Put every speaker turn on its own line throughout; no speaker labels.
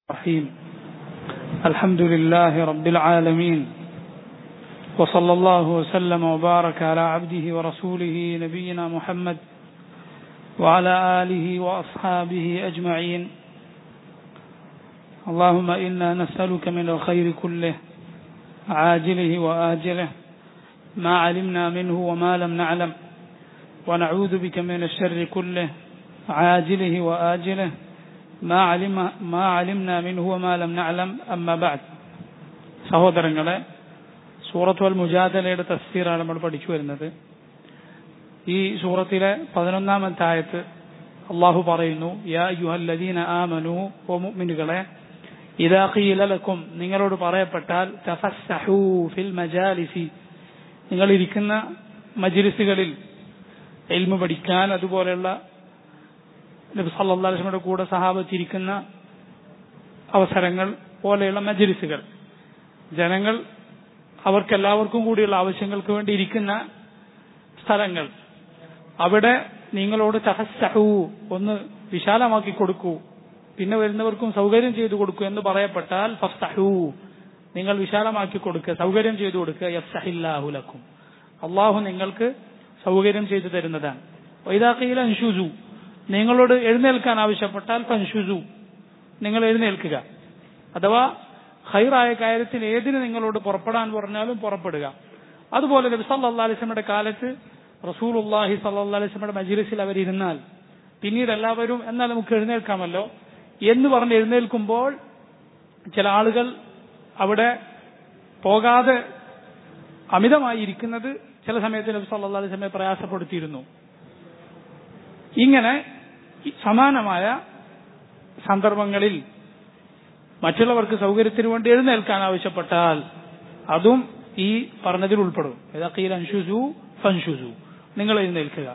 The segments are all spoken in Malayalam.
الرحيم الحمد لله رب العالمين وصلى الله وسلم وبارك على عبده ورسوله نبينا محمد وعلى آله وأصحابه أجمعين اللهم إنا نسألك من الخير كله عاجله وآجله ما علمنا منه وما لم نعلم ونعوذ بك من الشر كله عاجله وآجله ما علم ما علمنا منه وما لم نعلم أما بعد സഹോദരങ്ങളെ സൂറത്ത് അൽ മുജാദലയുടെ തഫ്സീറാണ് നമ്മൾ പഠിച്ചു വരുന്നത് ഈ സൂറത്തിലെ പതിനൊന്നാമത്തെ ആയത്ത് അള്ളാഹു പറയുന്നു യാ യുഹല്ലദീന ആമനു ഓ മുഅ്മിനുകളെ ഇദാ ഖീല ലക്കും നിങ്ങളോട് പറയപ്പെട്ടാൽ തഫസ്സഹൂ ഫിൽ മജാലിസി നിങ്ങൾ ഇരിക്കുന്ന മജ്ലിസുകളിൽ എൽമ പഠിക്കാൻ അതുപോലെയുള്ള നബി സല്ലല്ലാഹു അലൈഹി വസല്ലമയുടെ കൂടെ സഹാബത്തിരിക്കുന്ന അവസരങ്ങൾ പോലെയുള്ള മജ്ലിസുകൾ ജനങ്ങൾ അവർക്കെല്ലാവർക്കും കൂടിയുള്ള ആവശ്യങ്ങൾക്ക് വേണ്ടി ഇരിക്കുന്ന സ്ഥലങ്ങൾ അവിടെ നിങ്ങളോട് തഹസ്സഹു ഒന്ന് വിശാലമാക്കി കൊടുക്കൂ പിന്നെ വരുന്നവർക്കും സൗകര്യം ചെയ്തു കൊടുക്കൂ എന്ന് പറയപ്പെട്ടാൽ ഫസ്തഹു നിങ്ങൾ വിശാലമാക്കി കൊടുക്കുക സൗകര്യം ചെയ്തു കൊടുക്കുക യഫ്സഹില്ലാഹു ലക്കും അള്ളാഹു നിങ്ങൾക്ക് സൗകര്യം ചെയ്തു തരുന്നതാണ് വൈദാഖയിൽ അൻഷുസു നിങ്ങളോട് എഴുന്നേൽക്കാൻ ആവശ്യപ്പെട്ടാൽ പൻഷുസു നിങ്ങൾ എഴുന്നേൽക്കുക അഥവാ ഹൈറായ കാര്യത്തിൽ ഏതിന് നിങ്ങളോട് പുറപ്പെടാൻ പറഞ്ഞാലും പുറപ്പെടുക അതുപോലെ നബി സല്ലല്ലാഹു അലൈഹി വസല്ലമയുടെ കാലത്ത് റസൂലുള്ളാഹി സല്ലല്ലാഹു അലൈഹി വസല്ലമയുടെ മജ്ലിസിൽ അവരിരുന്നാൽ പിന്നീട് എല്ലാവരും എന്നാൽ നമുക്ക് എഴുന്നേൽക്കാമല്ലോ എന്ന് പറഞ്ഞ് എഴുന്നേൽക്കുമ്പോൾ ചില ആളുകൾ അവിടെ പോകാതെ അമിതമായി ഇരിക്കുന്നത് ചില സമയത്ത് നബി സല്ലല്ലാഹു അലൈഹി വസല്ലമയെ പ്രയാസപ്പെടുത്തിയിരുന്നു ഇങ്ങനെ സമാനമായ സന്ദർഭങ്ങളിൽ മറ്റുള്ളവർക്ക് സൗകര്യത്തിന് വേണ്ടി എഴുന്നേൽക്കാൻ ആവശ്യപ്പെട്ടാൽ അതും ഈ പറഞ്ഞതിൽ ഉൾപ്പെടും ഏതാക്കീൽ അൻഷുസു ഫൻഷുസു നിങ്ങൾ എഴുന്നേൽക്കുക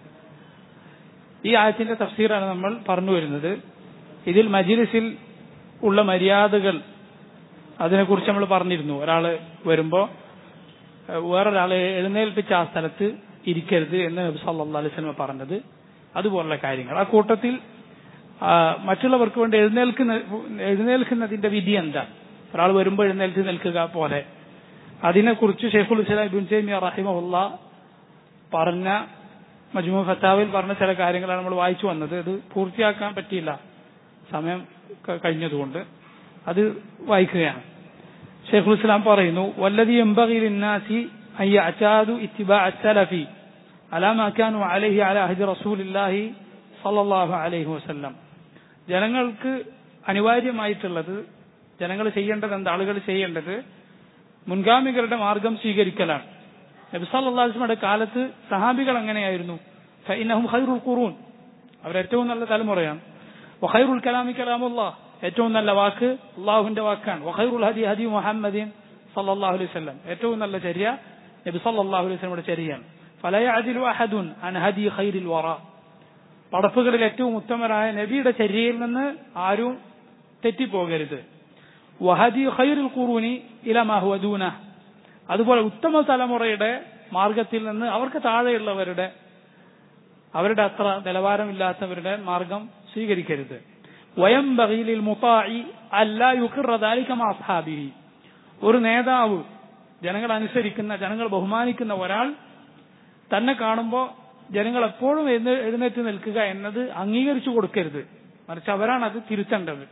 ഈ ആയത്തിന്റെ തഫ്സീറാണ് നമ്മൾ പറഞ്ഞു വരുന്നത് ഇതിൽ മജിലിസിൽ ഉള്ള മര്യാദകൾ അതിനെക്കുറിച്ച് നമ്മൾ പറഞ്ഞിരുന്നു ഒരാള് വരുമ്പോ വേറൊരാളെ എഴുന്നേൽപ്പിച്ച ആ സ്ഥലത്ത് ഇരിക്കരുത് എന്ന് നബി സല്ലല്ലാഹു അലൈഹി വസല്ലം പറഞ്ഞത് അതുപോലുള്ള കാര്യങ്ങൾ ആ കൂട്ടത്തിൽ മറ്റുള്ളവർക്ക് വേണ്ടി എഴുന്നേൽക്കുന്ന എഴുന്നേൽക്കുന്നതിന്റെ വിധി എന്താ ഒരാൾ വരുമ്പോൾ എഴുന്നേൽച്ച് നിൽക്കുക പോലെ അതിനെക്കുറിച്ച് ഷെയ്ഖുൽ ഇസ്ലാം ഇബുൻ തൈമിയ റഹിമഹുല്ല പറഞ്ഞ മജ്മു ഫത്താവിൽ പറഞ്ഞ ചില കാര്യങ്ങളാണ് നമ്മൾ വായിച്ചു വന്നത് അത് പൂർത്തിയാക്കാൻ പറ്റിയില്ല സമയം കഴിഞ്ഞതുകൊണ്ട് അത് വായിക്കുകയാണ് ഷെയ്ഖുൽ ഇസ്ലാം പറയുന്നു വല്ലതി എംബിലിന്നാസി അയ്യ അച്ചാദു ഇത്തിബാ അച്ചലഫി അലാമാ കാനു അലൈഹി അല അഹദി റസൂലില്ലാഹി സല്ലല്ലാഹു അലൈഹി വസല്ലം ജനങ്ങൾക്ക് അനിവാര്യമായിട്ടുള്ളത് ജനങ്ങൾ ചെയ്യേണ്ടത് എന്താ ആളുകൾ ചെയ്യേണ്ടത് മുൻഗാമികളുടെ മാർഗം സ്വീകരിക്കലാണ് നബി സല്ലല്ലാഹു അലൈഹി വസല്ലമയുടെ കാലത്ത് സഹാബികൾ എങ്ങനെയായിരുന്നു ഫഇന്നഹും ഖൈറുൽ ഖുറൂൻ അവർ ഏറ്റവും നല്ല തലമുറയാണ് വഖൈറുൽ കലാമി കലാമുല്ലാഹ് ഏറ്റവും നല്ല വാക്ക് അള്ളാഹുവിന്റെ വാക്കാണ് വഖൈറുൽ ഹദി ഹദി മുഹമ്മദിൻ സല്ലല്ലാഹു അലൈഹി വസല്ലം ഏറ്റവും നല്ല ചര്യ നബി സല്ലല്ലാഹു അലൈഹി വസല്ലമയുടെ ചര്യയാണ് ഫലയഅദിലു അഹദുൻ അൻ ഹദി ഖൈറിൽ വറ പടപ്പുകളിൽ ഏറ്റവും ഉത്തമരായ നബിയുടെ ചര്യയിൽ നിന്ന് ആരും തെറ്റിപ്പോകരുത് വഹദി ഖൈറുൽ ഖുറൂനി ഇലമാ ഹുവ ദൂന അതുപോലെ ഉത്തമ തലമുറയുടെ മാർഗത്തിൽ നിന്ന് അവർക്ക് താഴെയുള്ളവരുടെ അവരുടെ അത്ര നിലവാരമില്ലാത്തവരുടെ മാർഗം സ്വീകരിക്കരുത് വയം ബഹീലിൽ മുത്തായി അല്ല യുഖിറദാലിക്കമാസ്ഹാബിഹി ഒരു നേതാവ് ജനങ്ങൾ അനുസരിക്കുന്ന ജനങ്ങൾ ബഹുമാനിക്കുന്ന ഒരാൾ തന്നെ കാണുമ്പോൾ ജനങ്ങൾ എപ്പോഴും എഴുന്നേറ്റ് നിൽക്കുക എന്നത് അംഗീകരിച്ചു കൊടുക്കരുത് മറിച്ച് അവരാണ് അത് തിരുത്തേണ്ടത്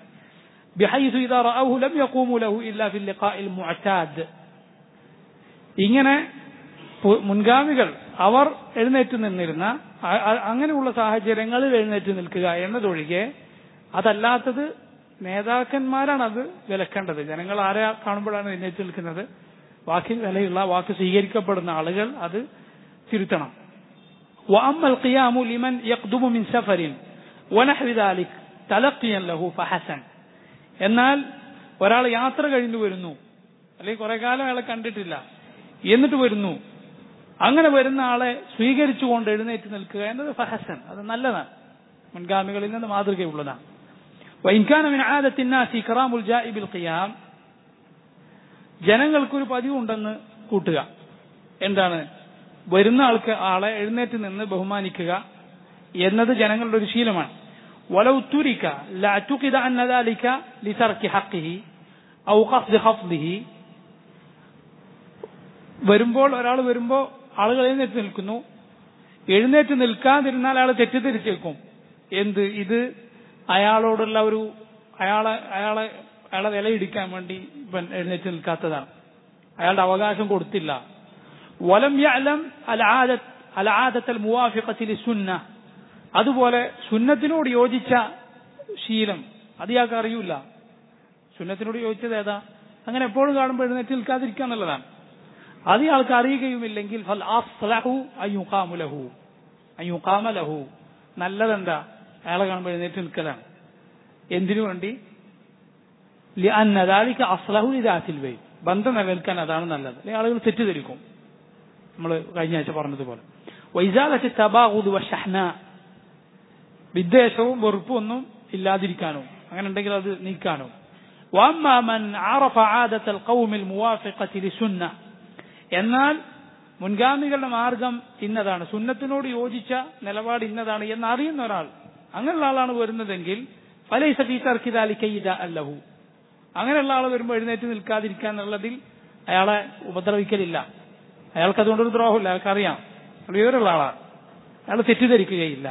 ഇങ്ങനെ മുൻഗാമികൾ അവർ എഴുന്നേറ്റ് നിന്നിരുന്ന അങ്ങനെയുള്ള സാഹചര്യങ്ങളിൽ എഴുന്നേറ്റ് നിൽക്കുക എന്നതൊഴികെ അതല്ലാത്തത് നേതാക്കന്മാരാണ് അത് വിലക്കേണ്ടത് ജനങ്ങൾ ആരെ കാണുമ്പോഴാണ് എഴുന്നേറ്റ് നിൽക്കുന്നത് വാക്കിൽ വിലയുള്ള വാക്ക് സ്വീകരിക്കപ്പെടുന്ന ആളുകൾ അത് തിരുത്തണം وأما القيام لمن يقدم من سفر ونحو ذلك تلقيا له فحسن എന്നാൽ ഒരാൾ യാത്ര കഴിഞ്ഞു വരുന്നു അല്ലെങ്കിൽ കുറെ കാലം അയാളെ കണ്ടിട്ടില്ല എന്നിട്ട് വരുന്നു അങ്ങനെ വരുന്ന ആളെ സ്വീകരിച്ചുകൊണ്ട് എഴുന്നേറ്റ് നിൽക്കുക എന്നത് ഫഹസൻ അത് നല്ലതാണ് മുൻഗാമികളിൽ നിന്ന് മാതൃകയുള്ളതാണ് ജനങ്ങൾക്കൊരു പതിവുണ്ടെന്ന് കൂട്ടുക എന്താണ് വരുന്ന ആൾക്ക് ആളെ എഴുന്നേറ്റ് നിന്ന് ബഹുമാനിക്കുക എന്നത് ജനങ്ങളുടെ ഒരു ശീലമാണ് ولو ترك لاعتقد أن ذلك لترك حقه أو قصد خفضه വരുമ്പോൾ ഒരാൾ വരുമ്പോൾ ആളുകൾ എഴുന്നേറ്റ് നിൽക്കുന്നു എഴുന്നേറ്റ് നിൽക്കാതിരുന്നാൽ അയാൾ തെറ്റിദ്ധരിച്ചേക്കും എന്ത് ഇത് അയാളോടുള്ള ഒരു അയാളെ അയാളെ അയാളെ വിലയിടിക്കാൻ വേണ്ടി ഇവൻ എഴുന്നേറ്റ് നിൽക്കാത്തതാണ് അയാളുടെ അവകാശം കൊടുത്തില്ല വലം യഅലം അൽആദത്ത് അൽആദത്തൽ മുവാഫിഖത്തി ലിസുന്ന അതുപോലെ സുന്നത്തിനോട് യോജിച്ച ശീലം അത് ഇയാൾക്ക് അറിയില്ല സുന്നത്തിനോട് യോജിച്ചത് ഏതാ അങ്ങനെ എപ്പോഴും കാണുമ്പോൾ എഴുന്നേറ്റ് നിൽക്കാതിരിക്കുക എന്നുള്ളതാണ് അത് ഇയാൾക്ക് അറിയുകയുമില്ലെങ്കിൽ ഫൽ അസ്ലഹു അയ്യുഖാമു ലഹു അയ്യുഖാമ ലഹു നല്ലതെന്താ അയാളെ കാണുമ്പോൾ എഴുന്നേറ്റ് നിൽക്കലാണ് എന്തിനു വേണ്ടി ലിഅന്ന ദാലിക അസ്ലഹു ലിദാത്തിൽ വൈ ബന്ധം നിലനിൽക്കാൻ അതാണ് നല്ലത് അല്ലെങ്കിൽ ആളുകൾ തെറ്റിദ്ധരിക്കും നമ്മൾ കഴിഞ്ഞ ആഴ്ച പറഞ്ഞതുപോലെ വൈസാലത്ത് തബാഹുദ് വഷഹ്ന വിദ്വേഷവും വെറുപ്പും ഒന്നും ഇല്ലാതിരിക്കാനോ അങ്ങനെ ഉണ്ടെങ്കിൽ അത് നീക്കാനോ واما من عرف عاده القوم الموافقه لسنه എന്നാൽ മുൻഗാമികളുടെ മാർഗം ഇന്നതാണ് സുന്നത്തിനോട് യോജിച്ച നിലപാട് ഇന്നതാണ് എന്ന് അറിയുന്ന ഒരാൾ അങ്ങനെയുള്ള ആളാണ് വരുന്നതെങ്കിൽ ഫലൈസ ഫീ തർക്കി ദാലിക ഇദ അല്ലഹു അങ്ങനെയുള്ള ആൾ വരുമ്പോൾ എഴുന്നേറ്റ് നിൽക്കാതിരിക്കുക എന്നുള്ളതിൽ അയാളെ ഉപദ്രവിക്കലില്ല അയാൾക്ക് അതുകൊണ്ടൊരു ദ്രോഹമില്ല അയാൾക്ക് അറിയാം വിവരമുള്ള ആളാണ് അയാൾ തെറ്റിദ്ധരിക്കുകയില്ല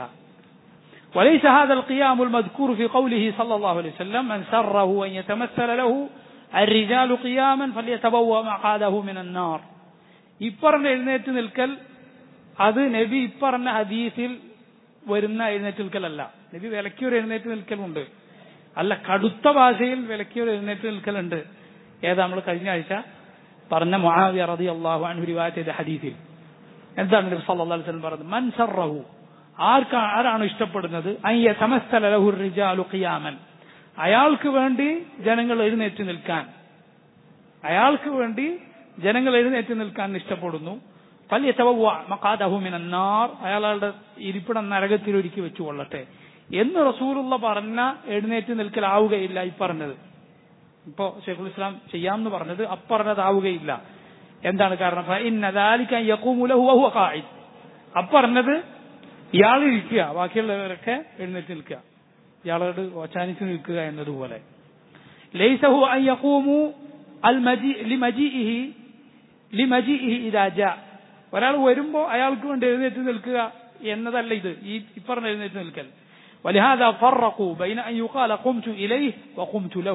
وليس هذا القيام المذكور في قوله صلى الله عليه وسلم من سره أن يتمثل له الرجال قياما فليتبوأ مقعده من النار ഇപ്പറഞ്ഞ എഴുന്നേറ്റ് നിൽക്കൽ അത് നബി ഇപ്പറഞ്ഞ ഹദീസിൽ വരുന്ന എഴുന്നേറ്റ് നിൽക്കലല്ല നബി വിലക്കിയൊരു എഴുന്നേറ്റ് നിൽക്കലുണ്ട് അല്ല കടുത്ത ഭാഷയിൽ വിലക്കിയൊരു എഴുന്നേറ്റ് നിൽക്കലുണ്ട് ഏതാ നമ്മൾ കഴിഞ്ഞ ആഴ്ച പറഞ്ഞ മുആവിയ റളിയല്ലാഹു അൻഹു റിവായത്ത് ചെയ്ത ഹദീസിൽ എന്താണ് നബി സല്ലല്ലാഹു അലൈഹി വസല്ലം പറഞ്ഞത് മൻ സറഹു ആർക്കാ ആരാണ് ഇഷ്ടപ്പെടുന്നത് അയ്യ തമസ്തല ലഹു റിജാലു ഖിയാമൻ അയാൾക്ക് വേണ്ടി ജനങ്ങൾ എഴുന്നേറ്റ് നിൽക്കാൻ അയാൾക്ക് വേണ്ടി ജനങ്ങൾ എഴുന്നേറ്റ് നിൽക്കാൻ ഇഷ്ടപ്പെടുന്നു ഫല്യതവവ്വ മഖാദഹു മിനന്നാർ അയാളുടെ ഇരിപ്പിടം നരകത്തിൽ ഒരുക്കി വെച്ചു കൊള്ളട്ടെ എന്ന് റസൂലുള്ള പറഞ്ഞ എഴുന്നേറ്റ് നിൽക്കലാവുകയില്ല ഈ പറഞ്ഞത് ഇപ്പോ ഷെയ്ഖുൽ ഇസ്ലാം ചെയ്യാമെന്ന് പറഞ്ഞത് അപ്പറഞ്ഞതാവുകയില്ല എന്താണ് കാരണം ഇന്ന ദാലിക യഖൂമു ലഹു വഹുവ ഖാഇദ് അപ്പറഞ്ഞത് ഇയാൾ ഇരിക്കുക ബാക്കിയുള്ളവരൊക്കെ എഴുന്നേറ്റ് നിൽക്കുക ഇയാളോട് ഓച്ചാനിച്ച് നിൽക്കുക എന്നതുപോലെ ലൈസഹു അൻ യഖൂമു അൽ മജി ലിമജിഇഹി ലിമജിഇഹി ഇദാ ജാ ഒരാൾ വരുമ്പോ അയാൾക്ക് വേണ്ടി എഴുന്നേറ്റ് നിൽക്കുക എന്നതല്ല ഇത് ഈ ഇപ്പറഞ്ഞ എഴുന്നേറ്റ് നിൽക്കൽ ولهذا فرقوا بين أن يقال قمت إليه وقمت له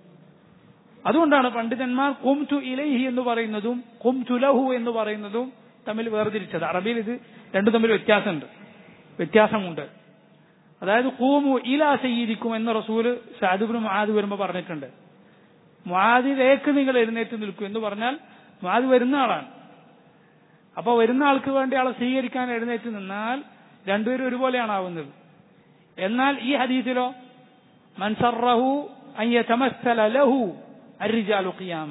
അതുകൊണ്ടാണ് പണ്ഡിതന്മാർ കുംതു ഇലൈഹി എന്ന് പറയുന്നതും കുംതു ലഹു എന്ന് പറയുന്നതും തമ്മിൽ വേർതിരിച്ചത് അറബിയിൽ ഇത് രണ്ടു തമ്മിൽ വ്യത്യാസമുണ്ട് വ്യത്യാസമുണ്ട് അതായത് കൂമു ഇലാ സയ്യിദിക്കും എന്ന റസൂല് സാദുബിന് മുആദ് വരുമ്പോൾ പറഞ്ഞിട്ടുണ്ട് മുആദിലേക്ക് നിങ്ങൾ എഴുന്നേറ്റ് നിൽക്കും എന്ന് പറഞ്ഞാൽ മുആദ് വരുന്ന ആളാണ് അപ്പൊ വരുന്ന ആൾക്ക് വേണ്ടി ആളെ സ്വീകരിക്കാൻ എഴുന്നേറ്റ് നിന്നാൽ രണ്ടുപേരും ഒരുപോലെയാണ് ആവുന്നത് എന്നാൽ ഈ ഹദീസിലോ മൻസറഹു അയ്യതമസ്സല ലഹു അരിജാലു ഖിയാമ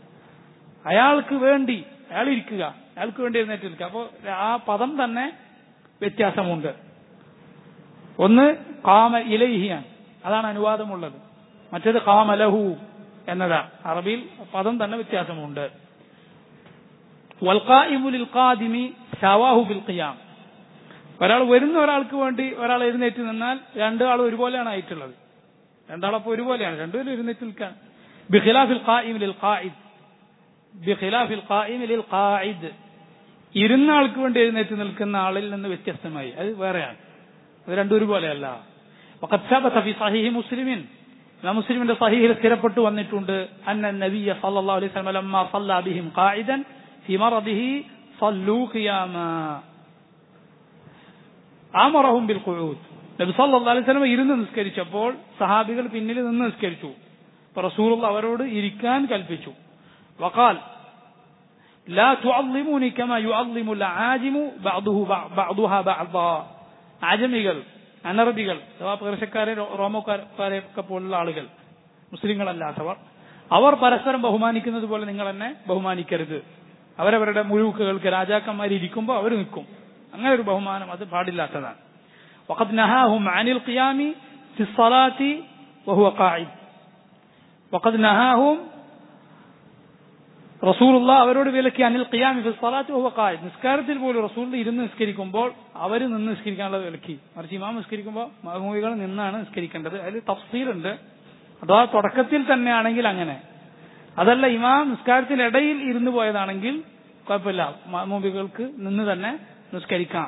അയാൾക്ക് വേണ്ടി അയാൾ ഇരിക്കുക അയാൾക്ക് വേണ്ടി എഴുന്നേറ്റ് നിൽക്കുക അപ്പോൾ ആ പദം തന്നെ വ്യത്യാസമുണ്ട് ഒന്ന് കാമ ഇലൈഹിയാണ് അതാണ് അനുവാദമുള്ളത് മറ്റേത് കാമലഹു എന്നതാണ് അറബിയിൽ പദം തന്നെ വ്യത്യാസമുണ്ട് വൽഖായിമുലിൽ ഖാദിമി ഷവാഹു ബിൽ ഖിയാം ഒരാൾ വരുന്ന ഒരാൾക്ക് വേണ്ടി ഒരാൾ എഴുന്നേറ്റ് നിന്നാൽ രണ്ടാളും ഒരുപോലെയാണ് ആയിട്ടുള്ളത് രണ്ടാളപ്പോൾ ഒരുപോലെയാണ് രണ്ടുപേരും എഴുന്നേറ്റ് നിൽക്കാൻ ബിഖിലാഫിൽ ഖായിം ലിൽ ഖായിദ് ബിഖിലാഫിൽ ഖായിം ലിൽ ഖായിദ് ഇരുന്ന ആൾക്ക് വേണ്ടി എഴുന്നേറ്റ് നിൽക്കുന്ന ആളിൽ നിന്ന് വ്യത്യസ്തമായി അത് വേറെയാണ് അത് രണ്ടും ഒരുപോലെയല്ല وقد ثبت في صحيح مسلم മുസ്ലിമിന്റെ സഹീഹിൽ സ്ഥിരപ്പെട്ടു വന്നിട്ടുണ്ട് അന്ന നബിയ സല്ലല്ലാഹു അലൈഹി വസല്ലം ലമ്മ صلى بهم قاعدا في مرضه صلوا قياما ആമറഹും ബിൽ ഖുഊദ് നബി സല്ലല്ലാഹു അലൈഹി വസല്ലം ഇരുന്ന് നിസ്കരിച്ചപ്പോൾ സഹാബികൾ പിന്നിൽ നിന്ന് നിസ്കരിച്ചു അപ്പോൾ റസൂലുള്ള അവരോട് ഇരിക്കാൻ കൽപ്പിച്ചു വഖാൽ لا تعظموني كما يعظم العاجم بعضه بعضها بعضا ആജമികൾ അനറബികൾ അഥവാ പേർഷ്യക്കാരെ റോമക്കാരെ ഒക്കെ പോലുള്ള ആളുകൾ മുസ്ലിങ്ങളല്ലാത്തവർ അവർ പരസ്പരം ബഹുമാനിക്കുന്നത് പോലെ നിങ്ങൾ എന്നെ ബഹുമാനിക്കരുത് അവരവരുടെ മുഴുവുക്കുകൾക്ക് രാജാക്കന്മാർ ഇരിക്കുമ്പോൾ അവർ നിൽക്കും അങ്ങനെ ഒരു ബഹുമാനം അത് പാടില്ലാത്തതാണ് وقد نهاهم عن القيام في الصلاة وهو قاعد وقد نهاهم റസൂലുള്ള അവരോട് വിലക്കി അനിൽ ഖിയാമി ഫി സ്വലാത്തി വഹുവ ഖായിദ് നിസ്കാരത്തിൽ പോലും റസൂൽ ഇരുന്ന് നിസ്കരിക്കുമ്പോൾ അവർ നിന്ന് നിസ്കരിക്കാനുള്ള വിലക്കി മറിച്ച് ഇമാം നിസ്കരിക്കുമ്പോൾ മഹമൂവികൾ നിന്നാണ് നിസ്കരിക്കേണ്ടത് അതിൽ തഫ്സീലുണ്ട് അഥവാ തുടക്കത്തിൽ തന്നെയാണെങ്കിൽ അങ്ങനെ അതല്ല ഇമാം നിസ്കാരത്തിനിടയിൽ ഇരുന്ന് പോയതാണെങ്കിൽ കുഴപ്പമില്ല മഹമൂബികൾക്ക് നിന്ന് തന്നെ നിസ്കരിക്കാം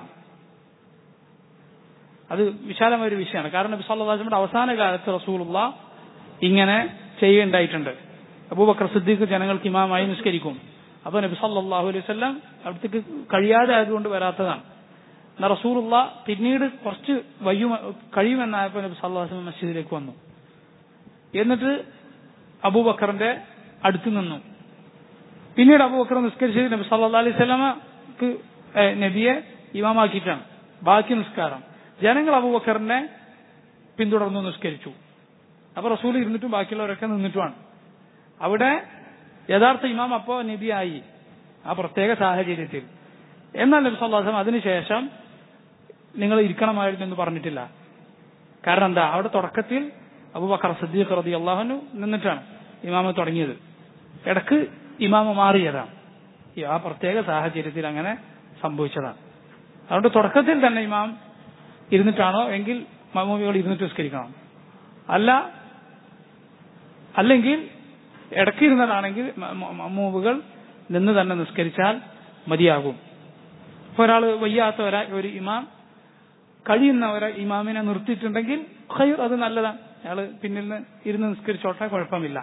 അത് വിശാലമായ ഒരു വിഷയമാണ് കാരണം നബി സല്ലാസ്ലമിന്റെ അവസാന കാലത്ത് റസൂലുള്ള ഇങ്ങനെ ചെയ്യുണ്ടായിട്ടുണ്ട് അബൂബക്കർ സിദ്ദീഖ് ജനങ്ങൾക്ക് ഇമാമായി നിസ്കരിക്കും അപ്പൊ നബി സല്ലാഹു അലൈഹി വല്ലം അവിടത്തേക്ക് കഴിയാതെ ആയതുകൊണ്ട് വരാത്തതാണ് എന്നാൽ റസൂലുള്ള പിന്നീട് കുറച്ച് വയ്യും കഴിയുമെന്നായപ്പോൾ നബി സല്ലാഹു മസ്ജിദിലേക്ക് വന്നു എന്നിട്ട് അബൂബക്കറിന്റെ അടുത്ത് നിന്നു പിന്നീട് അബൂബക്കർ നിസ്കരിച്ചത് നബി സല്ലാ അലൈഹി സ്വലമക്ക് നബിയെ ഇമാമാക്കിയിട്ടാണ് ബാക്കി നിസ്കാരം ജനങ്ങൾ അബൂബക്കറിനെ പിന്തുടർന്നു നിസ്കരിച്ചു അപ്പൊ റസൂൽ ഇരുന്നിട്ടും ബാക്കിയുള്ളവരൊക്കെ നിന്നിട്ടുമാണ് അവിടെ യഥാർത്ഥ ഇമാം അപ്പോ നബിയായി ആ പ്രത്യേക സാഹചര്യത്തിൽ എന്നാൽ നബി സല്ലാസം അതിനുശേഷം നിങ്ങൾ ഇരിക്കണമായിരുന്നു എന്ന് പറഞ്ഞിട്ടില്ല കാരണം എന്താ അവിടെ തുടക്കത്തിൽ അബൂബക്കർ സദ്ദീഖ് റതി അള്ളാഹുനു നിന്നിട്ടാണ് ഇമാമ തുടങ്ങിയത് ഇടക്ക് ഇമാമ മാറിയതാണ് ആ പ്രത്യേക സാഹചര്യത്തിൽ അങ്ങനെ സംഭവിച്ചതാണ് അതുകൊണ്ട് തുടക്കത്തിൽ തന്നെ ഇമാം ഇരുന്നിട്ടാണോ എങ്കിൽ മമ്മൂമികൾ ഇരുന്നിട്ട് നിസ്കരിക്കണം അല്ല അല്ലെങ്കിൽ ഇടക്കിരുന്നതാണെങ്കിൽ മമ്മൂവുകൾ നിന്ന് തന്നെ നിസ്കരിച്ചാൽ മതിയാകും ഇപ്പൊ ഒരാൾ വയ്യാത്ത ഒരാ ഒരു ഇമാം കഴിയുന്ന ഒരു ഇമാമിനെ നിർത്തിയിട്ടുണ്ടെങ്കിൽ ഖൈർ അത് നല്ലതാണ് അയാൾ പിന്നിൽ നിന്ന് ഇരുന്ന് നിസ്കരിച്ചോട്ടെ കുഴപ്പമില്ല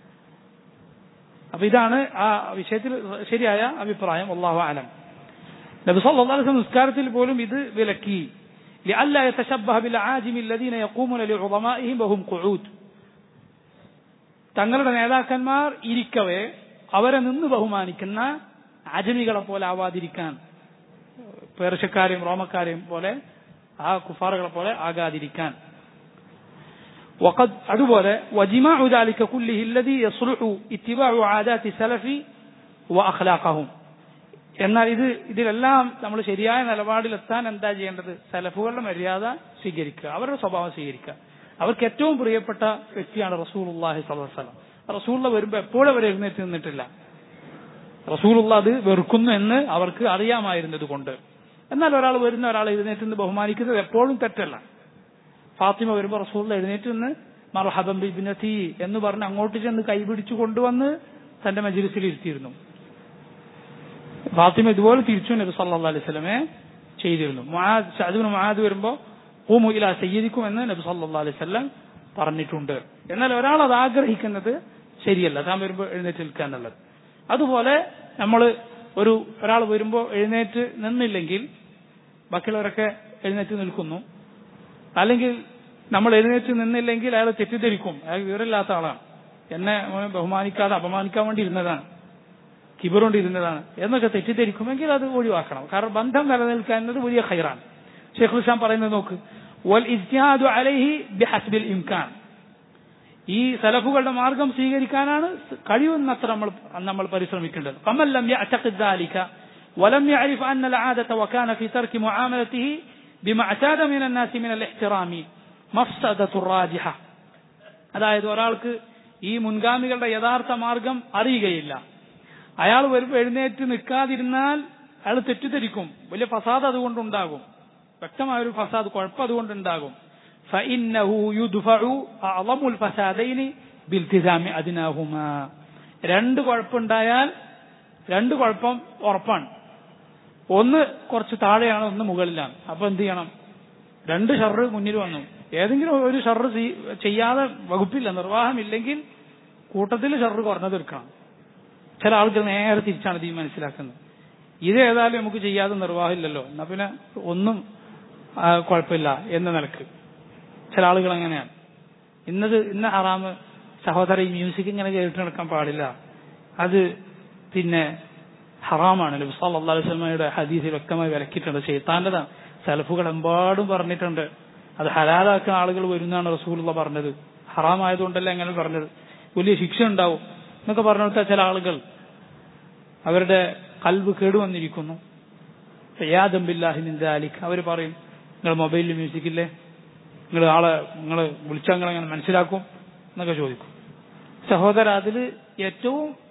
അപ്പൊ ഇതാണ് ആ വിഷയത്തിൽ ശരിയായ അഭിപ്രായം അള്ളാഹു ആലം നബി സല്ലല്ലാഹു അലൈഹി വസല്ലം നിസ്കാരത്തിൽ പോലും ഇത് വിലക്കി لئلا يتشبه بالعاجم الذين يقومون لعظمائهم وهم قعود തങ്ങളുടെ നേതാക്കന്മാർ ഇരിക്കവേ അവരെ നിന്ന് ബഹുമാനിക്കുന്ന അജമികളെ പോലെ ആവാതിരിക്കാൻ പേർഷ്യക്കാരെയും റോമക്കാരെയും പോലെ ആ കുഫാറുകളെ പോലെ ആകാതിരിക്കാൻ وقد അതുപോലെ وجماع ذلك كله الذي يصلح اتباع عادات السلف واخلاقهم എന്നാൽ ഇത് ഇതിലെല്ലാം നമ്മൾ ശരിയായ നിലപാടിലെത്താൻ എന്താ ചെയ്യേണ്ടത് സലഫുകളുടെ മര്യാദ സ്വീകരിക്കുക അവരുടെ സ്വഭാവം സ്വീകരിക്കുക അവർക്ക് ഏറ്റവും പ്രിയപ്പെട്ട വ്യക്തിയാണ് റസൂലുള്ളാഹി സ്വല്ലല്ലാഹു അലൈഹി വസല്ലം റസൂലുള്ള വരുമ്പോൾ എപ്പോഴും അവർ എഴുന്നേറ്റ് നിന്നിട്ടില്ല റസൂലുള്ള അത് വെറുക്കുന്നു എന്ന് അവർക്ക് അറിയാമായിരുന്നത് കൊണ്ട് എന്നാൽ ഒരാൾ വരുന്ന ഒരാൾ എഴുന്നേറ്റ് നിന്ന് ബഹുമാനിക്കുന്നത് എപ്പോഴും തെറ്റല്ല ഫാത്തിമ വരുമ്പോൾ റസൂൽ എഴുന്നേറ്റ് നിന്ന് മർഹബം ബിബിനത്തി എന്ന് പറഞ്ഞ് അങ്ങോട്ട് ചെന്ന് കൈപിടിച്ചു കൊണ്ടുവന്ന് തന്റെ മജിലിസിൽ ഇരുത്തിയിരുന്നു ഫാത്തിമ ഇതുപോലെ തിരിച്ചു നബി സല്ലല്ലാഹു അലൈഹി വസല്ലമയെ ചെയ്തിരുന്നു മുആദ് സഅദ് മുആദ് വരുമ്പോൾ ഖൂമു ഇലാ സയ്യിദിക്കും എന്ന് നബി സല്ലല്ലാഹു അലൈഹി വസല്ലം പറഞ്ഞിട്ടുണ്ട് എന്നാൽ ഒരാൾ അത് ആഗ്രഹിക്കുന്നത് ശരിയല്ല താൻ വരുമ്പോൾ എഴുന്നേറ്റ് നിൽക്കുക എന്നുള്ളത് അതുപോലെ നമ്മൾ ഒരു ഒരാൾ വരുമ്പോൾ എഴുന്നേറ്റ് നിന്നില്ലെങ്കിൽ ബാക്കിയുള്ളവരൊക്കെ എഴുന്നേറ്റ് നിൽക്കുന്നു അല്ലെങ്കിൽ നമ്മൾ എഴുന്നേറ്റ് നിന്നില്ലെങ്കിൽ അയാൾ തെറ്റിദ്ധരിക്കും അയാൾ വിവരമില്ലാത്ത ആളാണ് എന്നെ ബഹുമാനിക്കാതെ അപമാനിക്കാൻ വേണ്ടി ഇരുന്നതാണ് കിബറുകൊണ്ട് ഇരുന്നതാണ് എന്നൊക്കെ തെറ്റിദ്ധരിക്കുമെങ്കിൽ അത് ഒഴിവാക്കണം കാരണം ബന്ധം നിലനിൽക്കാൻ എന്നത് വലിയ ഖൈറാണ് ഷെയ്ഖുൽ ഇസ്ലാം പറയുന്നത് നോക്ക് വൽ ഇജ്തിഹാദു അലൈഹി ബിഹസ്ബിൽ ഇംകാൻ ഈ സലഫുകളുടെ മാർഗം സ്വീകരിക്കാനാണ് കഴിയുന്നത്ര നമ്മൾ നമ്മൾ പരിശ്രമിക്കേണ്ടത് ഫമല്ലം യഅതഖിദ് ذلك ولم يعرف أن العادة وكان في ترك معاملته بما اعتاد من الناس من الاحترام مفسدة راجحة അതായത് ഒരാൾക്ക് ഈ മുൻഗാമികളുടെ യഥാർത്ഥ മാർഗം അറിയുകയില്ല അയാൾ വരുമ്പോൾ എഴുന്നേറ്റ് നിൽക്കാതിരുന്നാൽ അയാൾ തെറ്റിദ്ധരിക്കും വലിയ ഫസാദ് അതുകൊണ്ടുണ്ടാകും വ്യക്തമായ ഒരു ഫസാദ് കുഴപ്പം അതുകൊണ്ടുണ്ടാകും فإنه يدفع أعظم الفسادين بالتزام أدناهما രണ്ട് കുഴപ്പമുണ്ടായാൽ രണ്ട് കുഴപ്പം ഉറപ്പാണ് ഒന്ന് കുറച്ച് താഴെയാണ് ഒന്ന് മുകളിലാണ് അപ്പൊ എന്ത് ചെയ്യണം രണ്ട് ഷർറ് മുന്നിൽ വന്നു ഏതെങ്കിലും ഒരു ഷർറ് ചെയ്യാതെ വകുപ്പില്ല നിർവാഹമില്ലെങ്കിൽ കൂട്ടത്തിൽ ഷർറ് കുറഞ്ഞത് എടുക്കണം ചില ആളുകൾ നേരെ തിരിച്ചാണ് ഇത് മനസ്സിലാക്കുന്നത് ഇത് ഏതായാലും നമുക്ക് ചെയ്യാതെ നിർവാഹമില്ലല്ലോ എന്നാ പിന്നെ ഒന്നും കുഴപ്പമില്ല എന്ന നിലക്ക് ചില ആളുകൾ അങ്ങനെയാണ് ഇന്നത് ഇന്ന ഹറാമ് സഹോദര ഈ മ്യൂസിക് ഇങ്ങനെ കേട്ട് നടക്കാൻ പാടില്ല അത് പിന്നെ ഹറാമാണ് നബി സല്ലല്ലാഹു അലൈഹി വസല്ലമയുടെ ഹദീസിൽ വ്യക്തമായി വിലക്കിയിട്ടുണ്ട് ഷെയ്ത്താന്റെതാണ് സലഫുകൾ എമ്പാടും പറഞ്ഞിട്ടുണ്ട് അത് ഹലാലാക്കുന്ന ആളുകൾ വരുന്നതാണ് റസൂലുള്ള പറഞ്ഞത് ഹറാമായതുകൊണ്ടല്ല എങ്ങനെ പറഞ്ഞത് വലിയ ശിക്ഷ ഉണ്ടാവും എന്നൊക്കെ പറഞ്ഞെടുത്ത ചില ആളുകൾ അവരുടെ കൽവ് കേടുവന്നിരിക്കുന്നു യാദംബില്ലാഹിനിന്ദാലിക് അവർ പറയും നിങ്ങൾ മൊബൈലിൽ മ്യൂസിക് ഇല്ലേ നിങ്ങൾ ആളെ നിങ്ങൾ വിളിച്ചാൽ നിങ്ങൾ എങ്ങനെ മനസ്സിലാക്കും എന്നൊക്കെ ചോദിക്കും സഹോദര അതിൽ ഏറ്റവും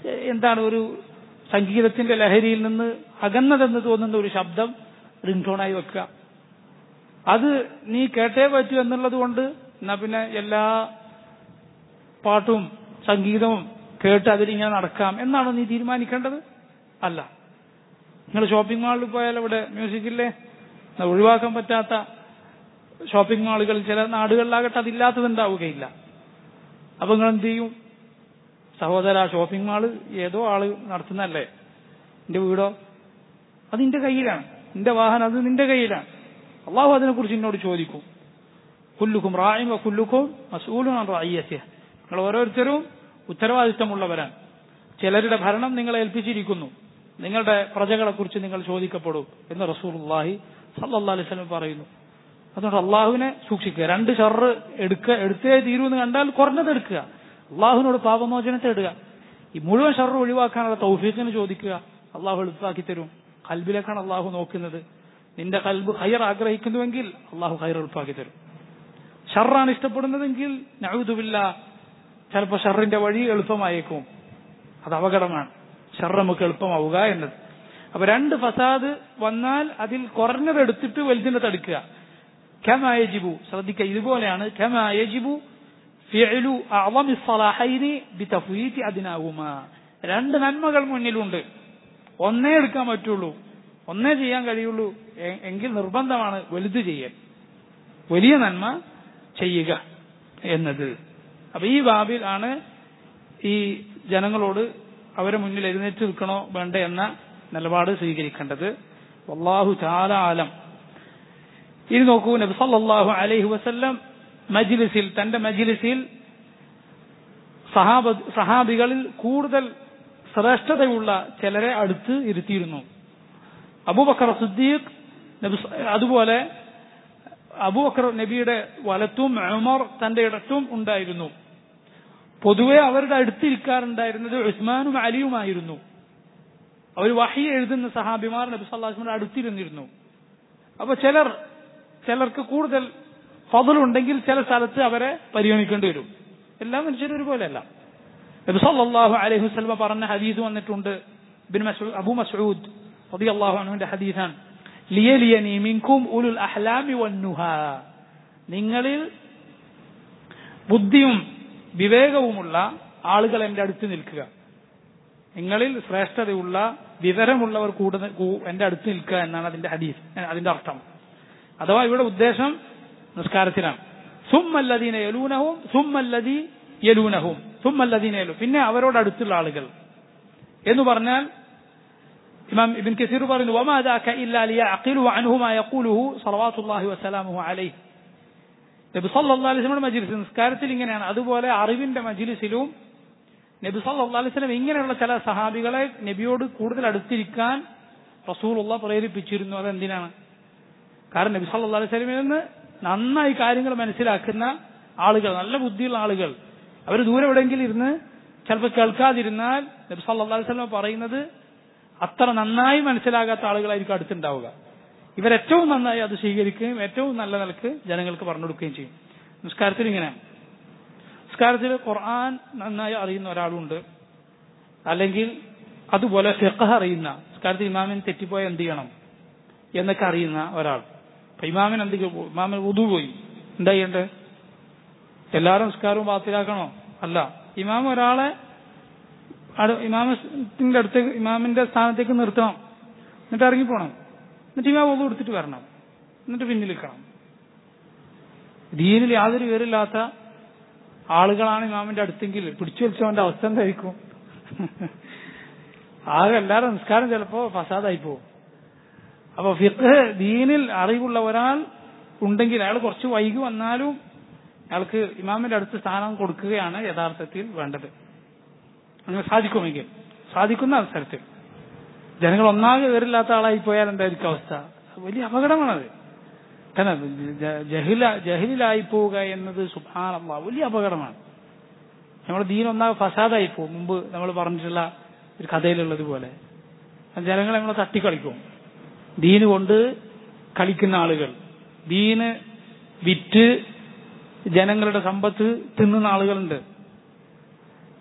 എന്താണ് ഒരു സംഗീതത്തിന്റെ ലഹരിയിൽ നിന്ന് അകന്നതെന്ന് തോന്നുന്ന ഒരു ശബ്ദം റിംഗ് ടോണായി വെക്കുക അത് നീ കേട്ടേ പറ്റൂ എന്നുള്ളത് കൊണ്ട് എന്നാ പിന്നെ എല്ലാ പാട്ടും സംഗീതവും കേട്ട് അതിലിങ്ങനെ നടക്കാം എന്നാണോ നീ തീരുമാനിക്കേണ്ടത് അല്ല നിങ്ങൾ ഷോപ്പിംഗ് മാളിൽ പോയാൽ ഇവിടെ മ്യൂസിക്കില്ലേ എന്നാ ഒഴിവാക്കാൻ പറ്റാത്ത ഷോപ്പിംഗ് മാളുകൾ ചില നാടുകളിലാകട്ടെ അതില്ലാത്തതുണ്ടാവുകയില്ല അപ്പൊ നിങ്ങൾ എന്ത് ചെയ്യും സഹോദര ഷോപ്പിംഗ് മാള് ഏതോ ആള് നടത്തുന്നല്ലേ എന്റെ വീടോ അത് നിന്റെ കയ്യിലാണ് നിന്റെ വാഹനം അത് നിന്റെ കയ്യിലാണ് അള്ളാഹു അതിനെക്കുറിച്ച് എന്നോട് ചോദിക്കും കുല്ലുക്കും റായും കുല്ലുക്കും മസൂലുമാണ് റായിയസ്യ നിങ്ങൾ ഓരോരുത്തരും ഉത്തരവാദിത്തമുള്ളവരാണ് ചിലരുടെ ഭരണം നിങ്ങളെ ഏൽപ്പിച്ചിരിക്കുന്നു നിങ്ങളുടെ പ്രജകളെ കുറിച്ച് നിങ്ങൾ ചോദിക്കപ്പെടും എന്ന് റസൂലുള്ളാഹി സല്ലല്ലാഹു അലൈഹി വസല്ലം പറയുന്നു അതുകൊണ്ട് അള്ളാഹുവിനെ സൂക്ഷിക്കുക രണ്ട് ഷർറ് എടുക്ക എടുത്തേ തീരൂ എന്ന് കണ്ടാൽ കുറഞ്ഞത് എടുക്കുക അള്ളാഹുവിനോട് പാപമോചനത്തെ ഇടുക ഈ മുഴുവൻ ഷർറ് ഒഴിവാക്കാനുള്ള തൗഫീഖിന് ചോദിക്കുക അള്ളാഹു എളുപ്പാക്കി തരും കൽബിലേക്കാണ് അള്ളാഹു നോക്കുന്നത് നിന്റെ കൽബ് ഹൈർ ആഗ്രഹിക്കുന്നുവെങ്കിൽ അള്ളാഹു ഹൈർ എളുപ്പാക്കി തരും ഷർറാണ് ഇഷ്ടപ്പെടുന്നതെങ്കിൽ നഴുതുമില്ല ചിലപ്പോൾ ഷർറിന്റെ വഴി എളുപ്പമായേക്കും അത് അപകടമാണ് ഷർ നമുക്ക് എളുപ്പമാവുക എന്നത് അപ്പൊ രണ്ട് ഫസാദ് വന്നാൽ അതിൽ കുറഞ്ഞത് എടുത്തിട്ട് വലുതിനെ തടുക്കുക ഖമായജിബു ശ്രദ്ധിക്കുക ഇതുപോലെയാണ് ഖമായജിബു ഫിഅലു അഅളമി സ്വലാഹൈനി ബിതഫ്വീതി അദ്നാഹുമാ രണ്ട് നന്മകൾ മുന്നിലുണ്ട് ഒന്നേ എടുക്കാൻ പറ്റുള്ളൂ ഒന്നേ ചെയ്യാൻ കഴിയുള്ളൂ എ- എങ്കിൽ നിർബന്ധമാണ് വലുത് ചെയ്യൽ വലിയ നന്മ ചെയ്യുക എന്നത് അപ്പൊ ഈ ബാബിൽ ആണ് ഈ ജനങ്ങളോട് അവരെ മുന്നിൽ എഴുന്നേറ്റ് നിൽക്കണോ വേണ്ടേ എന്ന നിലപാട് സ്വീകരിക്കേണ്ടത് വല്ലാഹു ചാല ആലം ഇനി നോക്കൂ നബി സല്ലല്ലാഹു അലൈഹി വസല്ലം മജ്ലിസിൽ തന്റെ മജ്ലിസിൽ സഹാബ സഹാബികളിൽ കൂടുതൽ ശ്രേഷ്ഠതയുള്ള ചിലരെ അടുത്ത് ഇരുത്തിയിരുന്നു അബൂബക്കർ സിദ്ദീഖ് നബി സ- അതുപോലെ അബൂബക്കർ നബിയുടെ വലത്തും ഉമർ തന്റെ ഇടത്തും ഉണ്ടായിരുന്നു പൊതുവെ അവരുടെ അടുത്തിരിക്കാറുണ്ടായിരുന്നത് ഉസ്മാനും അലിയുമായിരുന്നു അവർ വഹി എഴുതുന്ന സഹാബിമാർ നബി സല്ലാസ്മിന്റെ അടുത്തിരുന്നിരുന്നു അപ്പൊ ചിലർ ചിലർക്ക് കൂടുതൽ ഫضലുണ്ടെങ്കിൽ ചില സ്ഥലത്ത് അവരെ പരിഗണിക്കേണ്ടി വരും എല്ലാ മനുഷ്യരും ഒരുപോലെയല്ല നബി സല്ലല്ലാഹു അലൈഹി വസല്ലം പറഞ്ഞ ഹദീസ് വന്നിട്ടുണ്ട് ബിൻ മസ്ഊദ് അബൂ മസ്ഊദ് റളിയല്ലാഹു അൻഹുവിന്റെ ഹദീസാണ് ലിയലിയനി മിൻകും ഉലുൽ അഹ്ലാമി വന്നുഹാ നിങ്ങളിൽ ബുദ്ധിയും വിവേകവുമുള്ള ആളുകൾ എന്റെ അടുത്ത് നിൽക്കുക നിങ്ങളിൽ ശ്രേഷ്ഠതയുള്ള വിവരമുള്ളവർ കൂടുതൽ കൂ- എന്റെ അടുത്ത് നിൽക്കുക എന്നാണ് അതിന്റെ ഹദീസ് ഏ, അതിന്റെ അർത്ഥം അഥവാ ഇവിടെ ഉദ്ദേശം നിസ്കാരത്തിലാണ് സുമ്മല്ലദീന യലൂനഹും സുമ്മല്ലദി യലൂനഹും സുമ്മല്ലദീന യലു പിന്നെ അവരോട് അടുത്തുള്ള ആളുകൾ എന്ന് പറഞ്ഞാൽ ഇമാം ഇബിൻ കസീർ പറയുന്നു വമാ ദാക ഇല്ലാ ലിയഅഖിലു അൻഹു മാ യഖൂലുഹു സ്വലവാത്തുല്ലാഹി വസലാമുഹു അലൈഹി നബി സല്ലല്ലാഹു അലൈഹി വസല്ലം മജ്ലിസ് നിസ്കാരത്തിൽ ഇങ്ങനെയാണ് അതുപോലെ അറിവിന്റെ മജ്ലിസിലും നബി സല്ലല്ലാഹു അലൈഹി വസല്ലം ഇങ്ങനെയുള്ള ചില സഹാബികളെ നബിയോട് കൂടുതൽ അടുത്തിരിക്കാൻ റസൂലുള്ള പ്രേരിപ്പിച്ചിരുന്നു അതെന്തിനാണ് കാരണം നബി സല്ലല്ലാഹു അലൈഹി വസല്ലമയിൽ നിന്ന് നന്നായി കാര്യങ്ങൾ മനസ്സിലാക്കുന്ന ആളുകൾ നല്ല ബുദ്ധിയുള്ള ആളുകൾ അവർ ദൂരെ എവിടെയെങ്കിലും ഇരുന്ന് ചിലപ്പോൾ കേൾക്കാതിരുന്നാൽ നബി സല്ലല്ലാഹു അലൈഹി വസല്ലം പറയുന്നത് അത്ര നന്നായി മനസ്സിലാകാത്ത ആളുകളായിരിക്കും അടുത്തുണ്ടാവുക ഇവരേറ്റവും നന്നായി അത് സ്വീകരിക്കുകയും ഏറ്റവും നല്ല നിലക്ക് ജനങ്ങൾക്ക് പറഞ്ഞു കൊടുക്കുകയും ചെയ്യും നിസ്കാരത്തിൽ ഇങ്ങനെയാണ് നിസ്കാരത്തിൽ ഖുർആൻ നന്നായി അറിയുന്ന ഒരാളുണ്ട് അല്ലെങ്കിൽ അതുപോലെ ഫിഖഹ് അറിയുന്ന നിസ്കാരത്തിൽ ഇമാമിന് തെറ്റിപ്പോയ എന്ത് ചെയ്യണം എന്നൊക്കെ അറിയുന്ന ഒരാൾ അപ്പൊ ഇമാമിന് എന്ത് ചെയ്യും? ഇമാമിന് ഉദു പോയി എന്താ ചെയ്യണ്ടേ എല്ലാവരും നിസ്കാരവും ബാത്തിലാക്കണോ അല്ല ഇമാം ഒരാളെ അടു- ഇമാമത്തിന്റെ അടുത്തേക്ക് ഇമാമിന്റെ സ്ഥാനത്തേക്ക് നിർത്തണം എന്നിട്ട് ഇറങ്ങിപ്പോണം എന്നിട്ട് ഇമാം ഒന്നും എടുത്തിട്ട് വരണം എന്നിട്ട് പിന്നിൽ നിൽക്കണം ദീനിൽ യാതൊരു വിവരമില്ലാത്ത ആളുകളാണ് ഇമാമിന്റെ അടുത്തെങ്കിൽ പിടിച്ചു വലിച്ചവന്റെ അവസ്ഥ എന്തായിരിക്കും ആകെ എല്ലാവരും നിസ്കാരം ചിലപ്പോ ഫസാദായി പോകും അപ്പൊ ഫിഖ് ദീനിൽ അറിവുള്ള ഒരാൾ ഉണ്ടെങ്കിൽ അയാൾ കുറച്ച് വൈകി വന്നാലും അയാൾക്ക് ഇമാമിന്റെ അടുത്ത് സ്ഥാനം കൊടുക്കുകയാണ് യഥാർത്ഥത്തിൽ വേണ്ടത് അങ്ങനെ സാധിക്കുമെങ്കിൽ സാധിക്കുന്ന അവസരത്തിൽ ജനങ്ങൾ ഒന്നാകെ വിവരമില്ലാത്ത ആളായി പോയാൽ എന്തായിരിക്കും അവസ്ഥ വലിയ അപകടമാണത് കാരണം ജ- ജഹില ജഹിലായി പോവുക എന്നത് സുഭാനല്ല വലിയ അപകടമാണ് നമ്മുടെ ദീൻ ഒന്നാകെ ഫസാദായി പോകും മുമ്പ് നമ്മൾ പറഞ്ഞിട്ടുള്ള ഒരു കഥയിലുള്ളത് പോലെ ജനങ്ങൾ നമ്മളെ തട്ടിക്കളിക്കും ദീന് കൊണ്ട് കളിക്കുന്ന ആളുകൾ ദീന് വിറ്റ് ജനങ്ങളുടെ സമ്പത്ത് തിന്നുന്ന ആളുകളുണ്ട്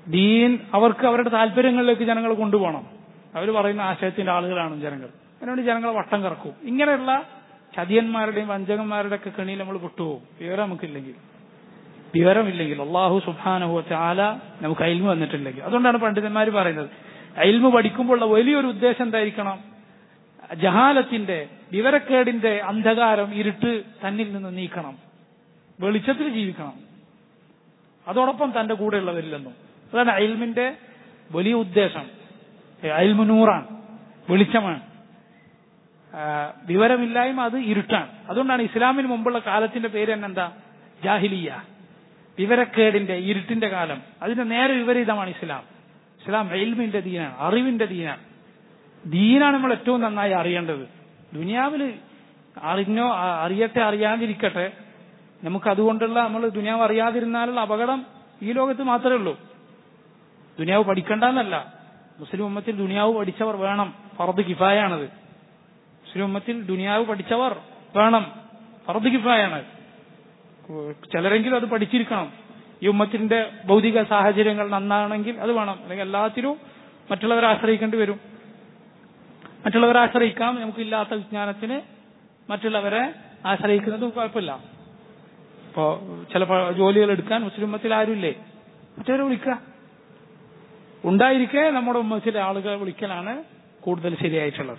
ദീൻ അവർക്ക് അവരുടെ താല്പര്യങ്ങളിലേക്ക് ജനങ്ങളെ കൊണ്ടുപോകണം അവർ പറയുന്ന ആശയത്തിന്റെ ആളുകളാണ് ജനങ്ങൾ അതിനുവേണ്ടി ജനങ്ങളെ വട്ടം കറക്കും ഇങ്ങനെയുള്ള ചതിയന്മാരുടെയും വഞ്ചകന്മാരുടെ ഒക്കെ കെണിയിൽ നമ്മൾ വിട്ടുപോകും വിവരം നമുക്കില്ലെങ്കിൽ വിവരമില്ലെങ്കിൽ അള്ളാഹു സുബാനഹു ചാല നമുക്ക് അയിൽമ വന്നിട്ടില്ലെങ്കിൽ അതുകൊണ്ടാണ് പണ്ഡിതന്മാർ പറയുന്നത് അയിൽമ പഠിക്കുമ്പോഴുള്ള വലിയൊരു ഉദ്ദേശം എന്തായിരിക്കണം ജഹാലത്തിന്റെ വിവരക്കേടിന്റെ അന്ധകാരം ഇരുട്ട് തന്നിൽ നിന്ന് നീക്കണം വെളിച്ചത്തിൽ ജീവിക്കണം അതോടൊപ്പം തന്റെ കൂടെയുള്ളവരില്ലെന്നും അതാണ് അയിൽമിന്റെ വലിയ ഉദ്ദേശം അയിൽമു നൂറാണ് വെളിച്ചമാണ് വിവരമില്ലായ്മ അത് ഇരുട്ടാണ് അതുകൊണ്ടാണ് ഇസ്ലാമിന് മുമ്പുള്ള കാലത്തിന്റെ പേര് തന്നെ എന്താ ജാഹിലിയ വിവരക്കേടിന്റെ ഇരുട്ടിന്റെ കാലം അതിന്റെ നേരെ വിപരീതമാണ് ഇസ്ലാം ഇസ്ലാം എൽമിന്റെ ദീനാണ് അറിവിന്റെ ദീനാണ് ദീനാണ് നമ്മൾ ഏറ്റവും നന്നായി അറിയേണ്ടത് ദുനിയാവില് അറിഞ്ഞോ അറിയട്ടെ അറിയാതിരിക്കട്ടെ നമുക്ക് അതുകൊണ്ടുള്ള നമ്മൾ ദുനിയാവ് അറിയാതിരുന്നാലുള്ള അപകടം ഈ ലോകത്ത് മാത്രമേ ഉള്ളൂ ദുനിയാവ് പഠിക്കണ്ടെന്നല്ല മുസ്ലിം ഉമ്മത്തിൽ ദുനിയാവ് പഠിച്ചവർ വേണം ഫറദ് കിഫായാണത് മുസ്ലിം ഉമ്മത്തിൽ ദുനിയാവ് പഠിച്ചവർ വേണം ഫറദ് കിഫായാണ് ചിലരെങ്കിലും അത് പഠിച്ചിരിക്കണം ഈ ഉമ്മത്തിന്റെ ഭൗതിക സാഹചര്യങ്ങൾ നന്നാണെങ്കിൽ അത് വേണം അല്ലെങ്കിൽ എല്ലാത്തിലും മറ്റുള്ളവരെ ആശ്രയിക്കേണ്ടി വരും മറ്റുള്ളവരെ ആശ്രയിക്കാം നമുക്കില്ലാത്ത വിജ്ഞാനത്തിന് മറ്റുള്ളവരെ ആശ്രയിക്കുന്നത് കുഴപ്പമില്ല ഇപ്പോ ചില ജോലികൾ എടുക്കാൻ മുസ്ലിം ഉമ്മത്തിൽ ആരുമില്ലേ മറ്റവരെ വിളിക്കുക ഉണ്ടായിരിക്കെ നമ്മുടെ ഉമ്മത്തിലെ ആളുകളെ വിളിക്കലാണ് കൂടുതൽ ശരിയായിട്ടുള്ളത്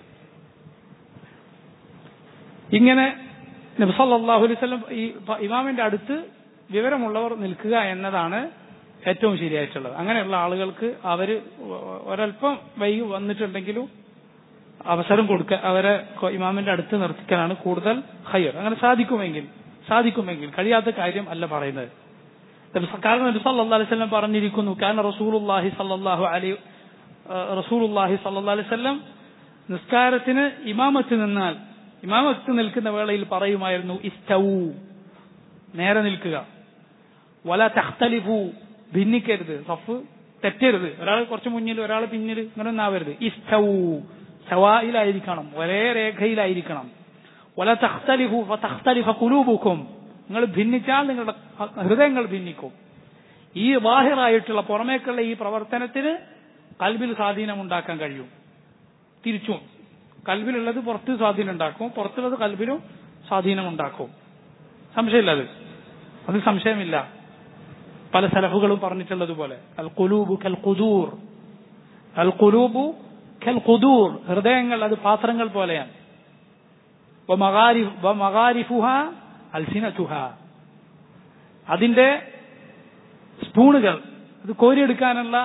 ഇങ്ങനെ നബ്സല്ലാഹു അലൈവല്ലം ഈ ഇമാമിന്റെ അടുത്ത് വിവരമുള്ളവർ നിൽക്കുക എന്നതാണ് ഏറ്റവും ശരിയായിട്ടുള്ളത് അങ്ങനെയുള്ള ആളുകൾക്ക് അവര് ഒരല്പം വൈകി വന്നിട്ടുണ്ടെങ്കിലും അവസരം കൊടുക്കുക അവരെ ഇമാമിന്റെ അടുത്ത് നിർത്തിക്കാനാണ് കൂടുതൽ ഹയർ അങ്ങനെ സാധിക്കുമെങ്കിൽ സാധിക്കുമെങ്കിൽ കഴിയാത്ത കാര്യം അല്ല പറയുന്നത് കാരണം നബി സല്ലല്ലാഹു അലൈഹി വസല്ലം പറഞ്ഞിരിക്കുന്നു കാരണം റസൂലുള്ളാഹി സല്ലല്ലാഹു അലൈഹി റസൂലുള്ളാഹി സല്ലല്ലാഹു അലൈഹി വസല്ലം നിസ്കാരത്തിന് ഇമാമത്ത് നിന്നാൽ ഇമാമത്ത് നിൽക്കുന്ന വേളയിൽ പറയുമായിരുന്നു ഇസ്തവു നേരെ നിൽക്കുക വല തഖ്തലിഫു ഭിന്നിക്കരുത് സഫ് തെറ്റരുത് ഒരാൾ കുറച്ച് മുന്നിൽ ഒരാൾ പിന്നിൽ ഇങ്ങനെ ഒന്നും ആവരുത് ഇസ്തവു സവായിലായിരിക്കണം ഒരേ രേഖയിലായിരിക്കണം വല തഖ്തലിഫു ഫതഖ്തലിഫ ഖുലൂബുക്കും നിങ്ങൾ ഭിന്നിച്ചാൽ നിങ്ങളുടെ ഹൃദയങ്ങൾ ഭിന്നിക്കും ഈ ബാഹിറായിട്ടുള്ള പുറമേക്കുള്ള ഈ പ്രവർത്തനത്തിന് കൽബിൽ സ്വാധീനം ഉണ്ടാക്കാൻ കഴിയും തിരിച്ചും കൽബിലുള്ളത് പുറത്ത് സ്വാധീനം ഉണ്ടാക്കും പുറത്തുള്ളത് കൽബിലും സ്വാധീനം ഉണ്ടാക്കും സംശയമില്ല അത് അത് സംശയമില്ല പല സലഫുകളും പറഞ്ഞിട്ടുള്ളതുപോലെ അൽ കുലൂബു കൽ കുദൂർ അൽ കുലൂബു കൽ കുദൂർ ഹൃദയങ്ങൾ അത് പാത്രങ്ങൾ പോലെയാണ് മകാരിഫുഹ അൽസിനതുഹ അതിന്റെ സ്പൂണുകൾ അത് കോരിയെടുക്കാനുള്ള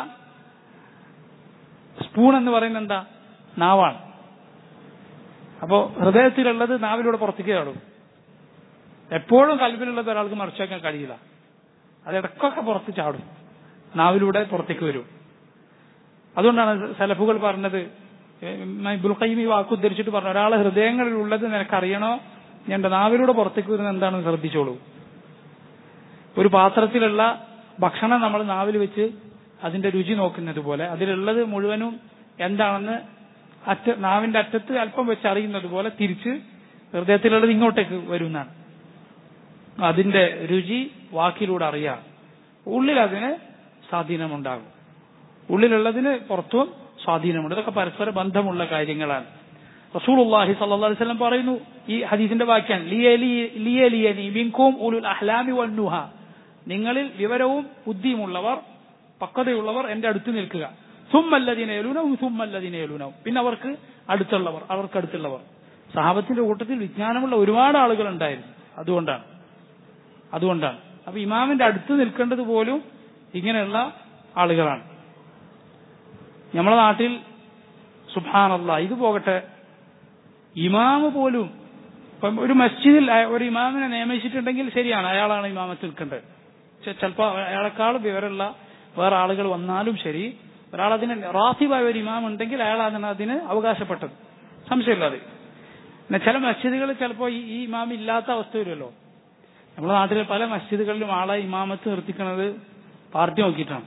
സ്പൂൺ എന്ന് പറയുന്നത് എന്താ നാവാണ് അപ്പോ ഹൃദയത്തിലുള്ളത് നാവിലൂടെ പുറത്തേക്ക് ചാടും എപ്പോഴും കൽവിലുള്ളത് ഒരാൾക്ക് മറിച്ച് വെക്കാൻ കഴിയില്ല അത് ഇടക്കൊക്കെ പുറത്ത് ചാടും നാവിലൂടെ പുറത്തേക്ക് വരും അതുകൊണ്ടാണ് സലഫുകൾ പറഞ്ഞത് ബുൽഖൈം ഈ വാക്ക് ഉദ്ധരിച്ചിട്ട് പറഞ്ഞു ഒരാളെ ഹൃദയങ്ങളിൽ ഉള്ളത് നിനക്കറിയണോ ഞാൻ നാവിലൂടെ പുറത്തേക്ക് വരുന്നത് എന്താണെന്ന് ശ്രദ്ധിച്ചോളൂ ഒരു പാത്രത്തിലുള്ള ഭക്ഷണം നമ്മൾ നാവിൽ വെച്ച് അതിന്റെ രുചി നോക്കുന്നത് പോലെ അതിലുള്ളത് മുഴുവനും എന്താണെന്ന് അറ്റ നാവിന്റെ അറ്റത്ത് അല്പം വെച്ച് അറിയുന്നത് പോലെ തിരിച്ച് ഹൃദയത്തിലുള്ളത് ഇങ്ങോട്ടേക്ക് വരുന്നതാണ് അതിന്റെ രുചി വാക്കിലൂടെ അറിയാം ഉള്ളിൽ അതിന് സ്വാധീനമുണ്ടാകും ഉള്ളിലുള്ളതിന് പുറത്തും സ്വാധീനമുണ്ട് ഇതൊക്കെ പരസ്പര ബന്ധമുള്ള കാര്യങ്ങളാണ് റസൂലുള്ളാഹി സല്ലല്ലാഹു അലൈഹി വസല്ലം പറയുന്നു ഈ ഹദീസിന്റെ വാക്യാണ് ലിയലിയനി മിൻകും ഉലുൽ അഹ്ലാമി വന്നുഹ നിങ്ങളിൽ വിവരവും ബുദ്ധിയുമുള്ളവർ പക്വതയുള്ളവർ എന്റെ അടുത്ത് നിൽക്കുക സുമ്മല്ലതിനേലുനവും സുമ്മല്ലതിനേലുനവും പിന്നെ അവർക്ക് അടുത്തുള്ളവർ അവർക്ക് അടുത്തുള്ളവർ സഹാബത്തിന്റെ കൂട്ടത്തിൽ വിജ്ഞാനമുള്ള ഒരുപാട് ആളുകൾ ഉണ്ടായിരുന്നു അതുകൊണ്ടാണ് അതുകൊണ്ടാണ് അപ്പൊ ഇമാമിന്റെ അടുത്ത് നിൽക്കേണ്ടത് പോലും ഇങ്ങനെയുള്ള ആളുകളാണ് നമ്മുടെ നാട്ടിൽ സുഭാനല്ല ഇത് പോകട്ടെ ഇമാമ് പോലും ഇപ്പം ഒരു മസ്ജിദിൽ ഒരു ഇമാമിനെ നിയമിച്ചിട്ടുണ്ടെങ്കിൽ ശരിയാണ് അയാളാണ് ഇമാമത്ത് നിൽക്കേണ്ടത് ചിലപ്പോൾ അയാളെക്കാൾ വിവരമുള്ള വേറെ ആളുകൾ വന്നാലും ശരി ഒരാൾ അതിന് റാസിബായ ഒരു ഇമാം ഉണ്ടെങ്കിൽ അയാളാണ് അതിന് അവകാശപ്പെട്ടത് സംശയമില്ലാതെ പിന്നെ ചില മസ്ജിദുകളിൽ ചിലപ്പോൾ ഈ ഇമാം ഇല്ലാത്ത അവസ്ഥ വരുമല്ലോ നമ്മുടെ നാട്ടിലെ പല മസ്ജിദുകളിലും ആളെ ഇമാമത്ത് നിർത്തിക്കുന്നത് പാർട്ടി നോക്കിയിട്ടാണ്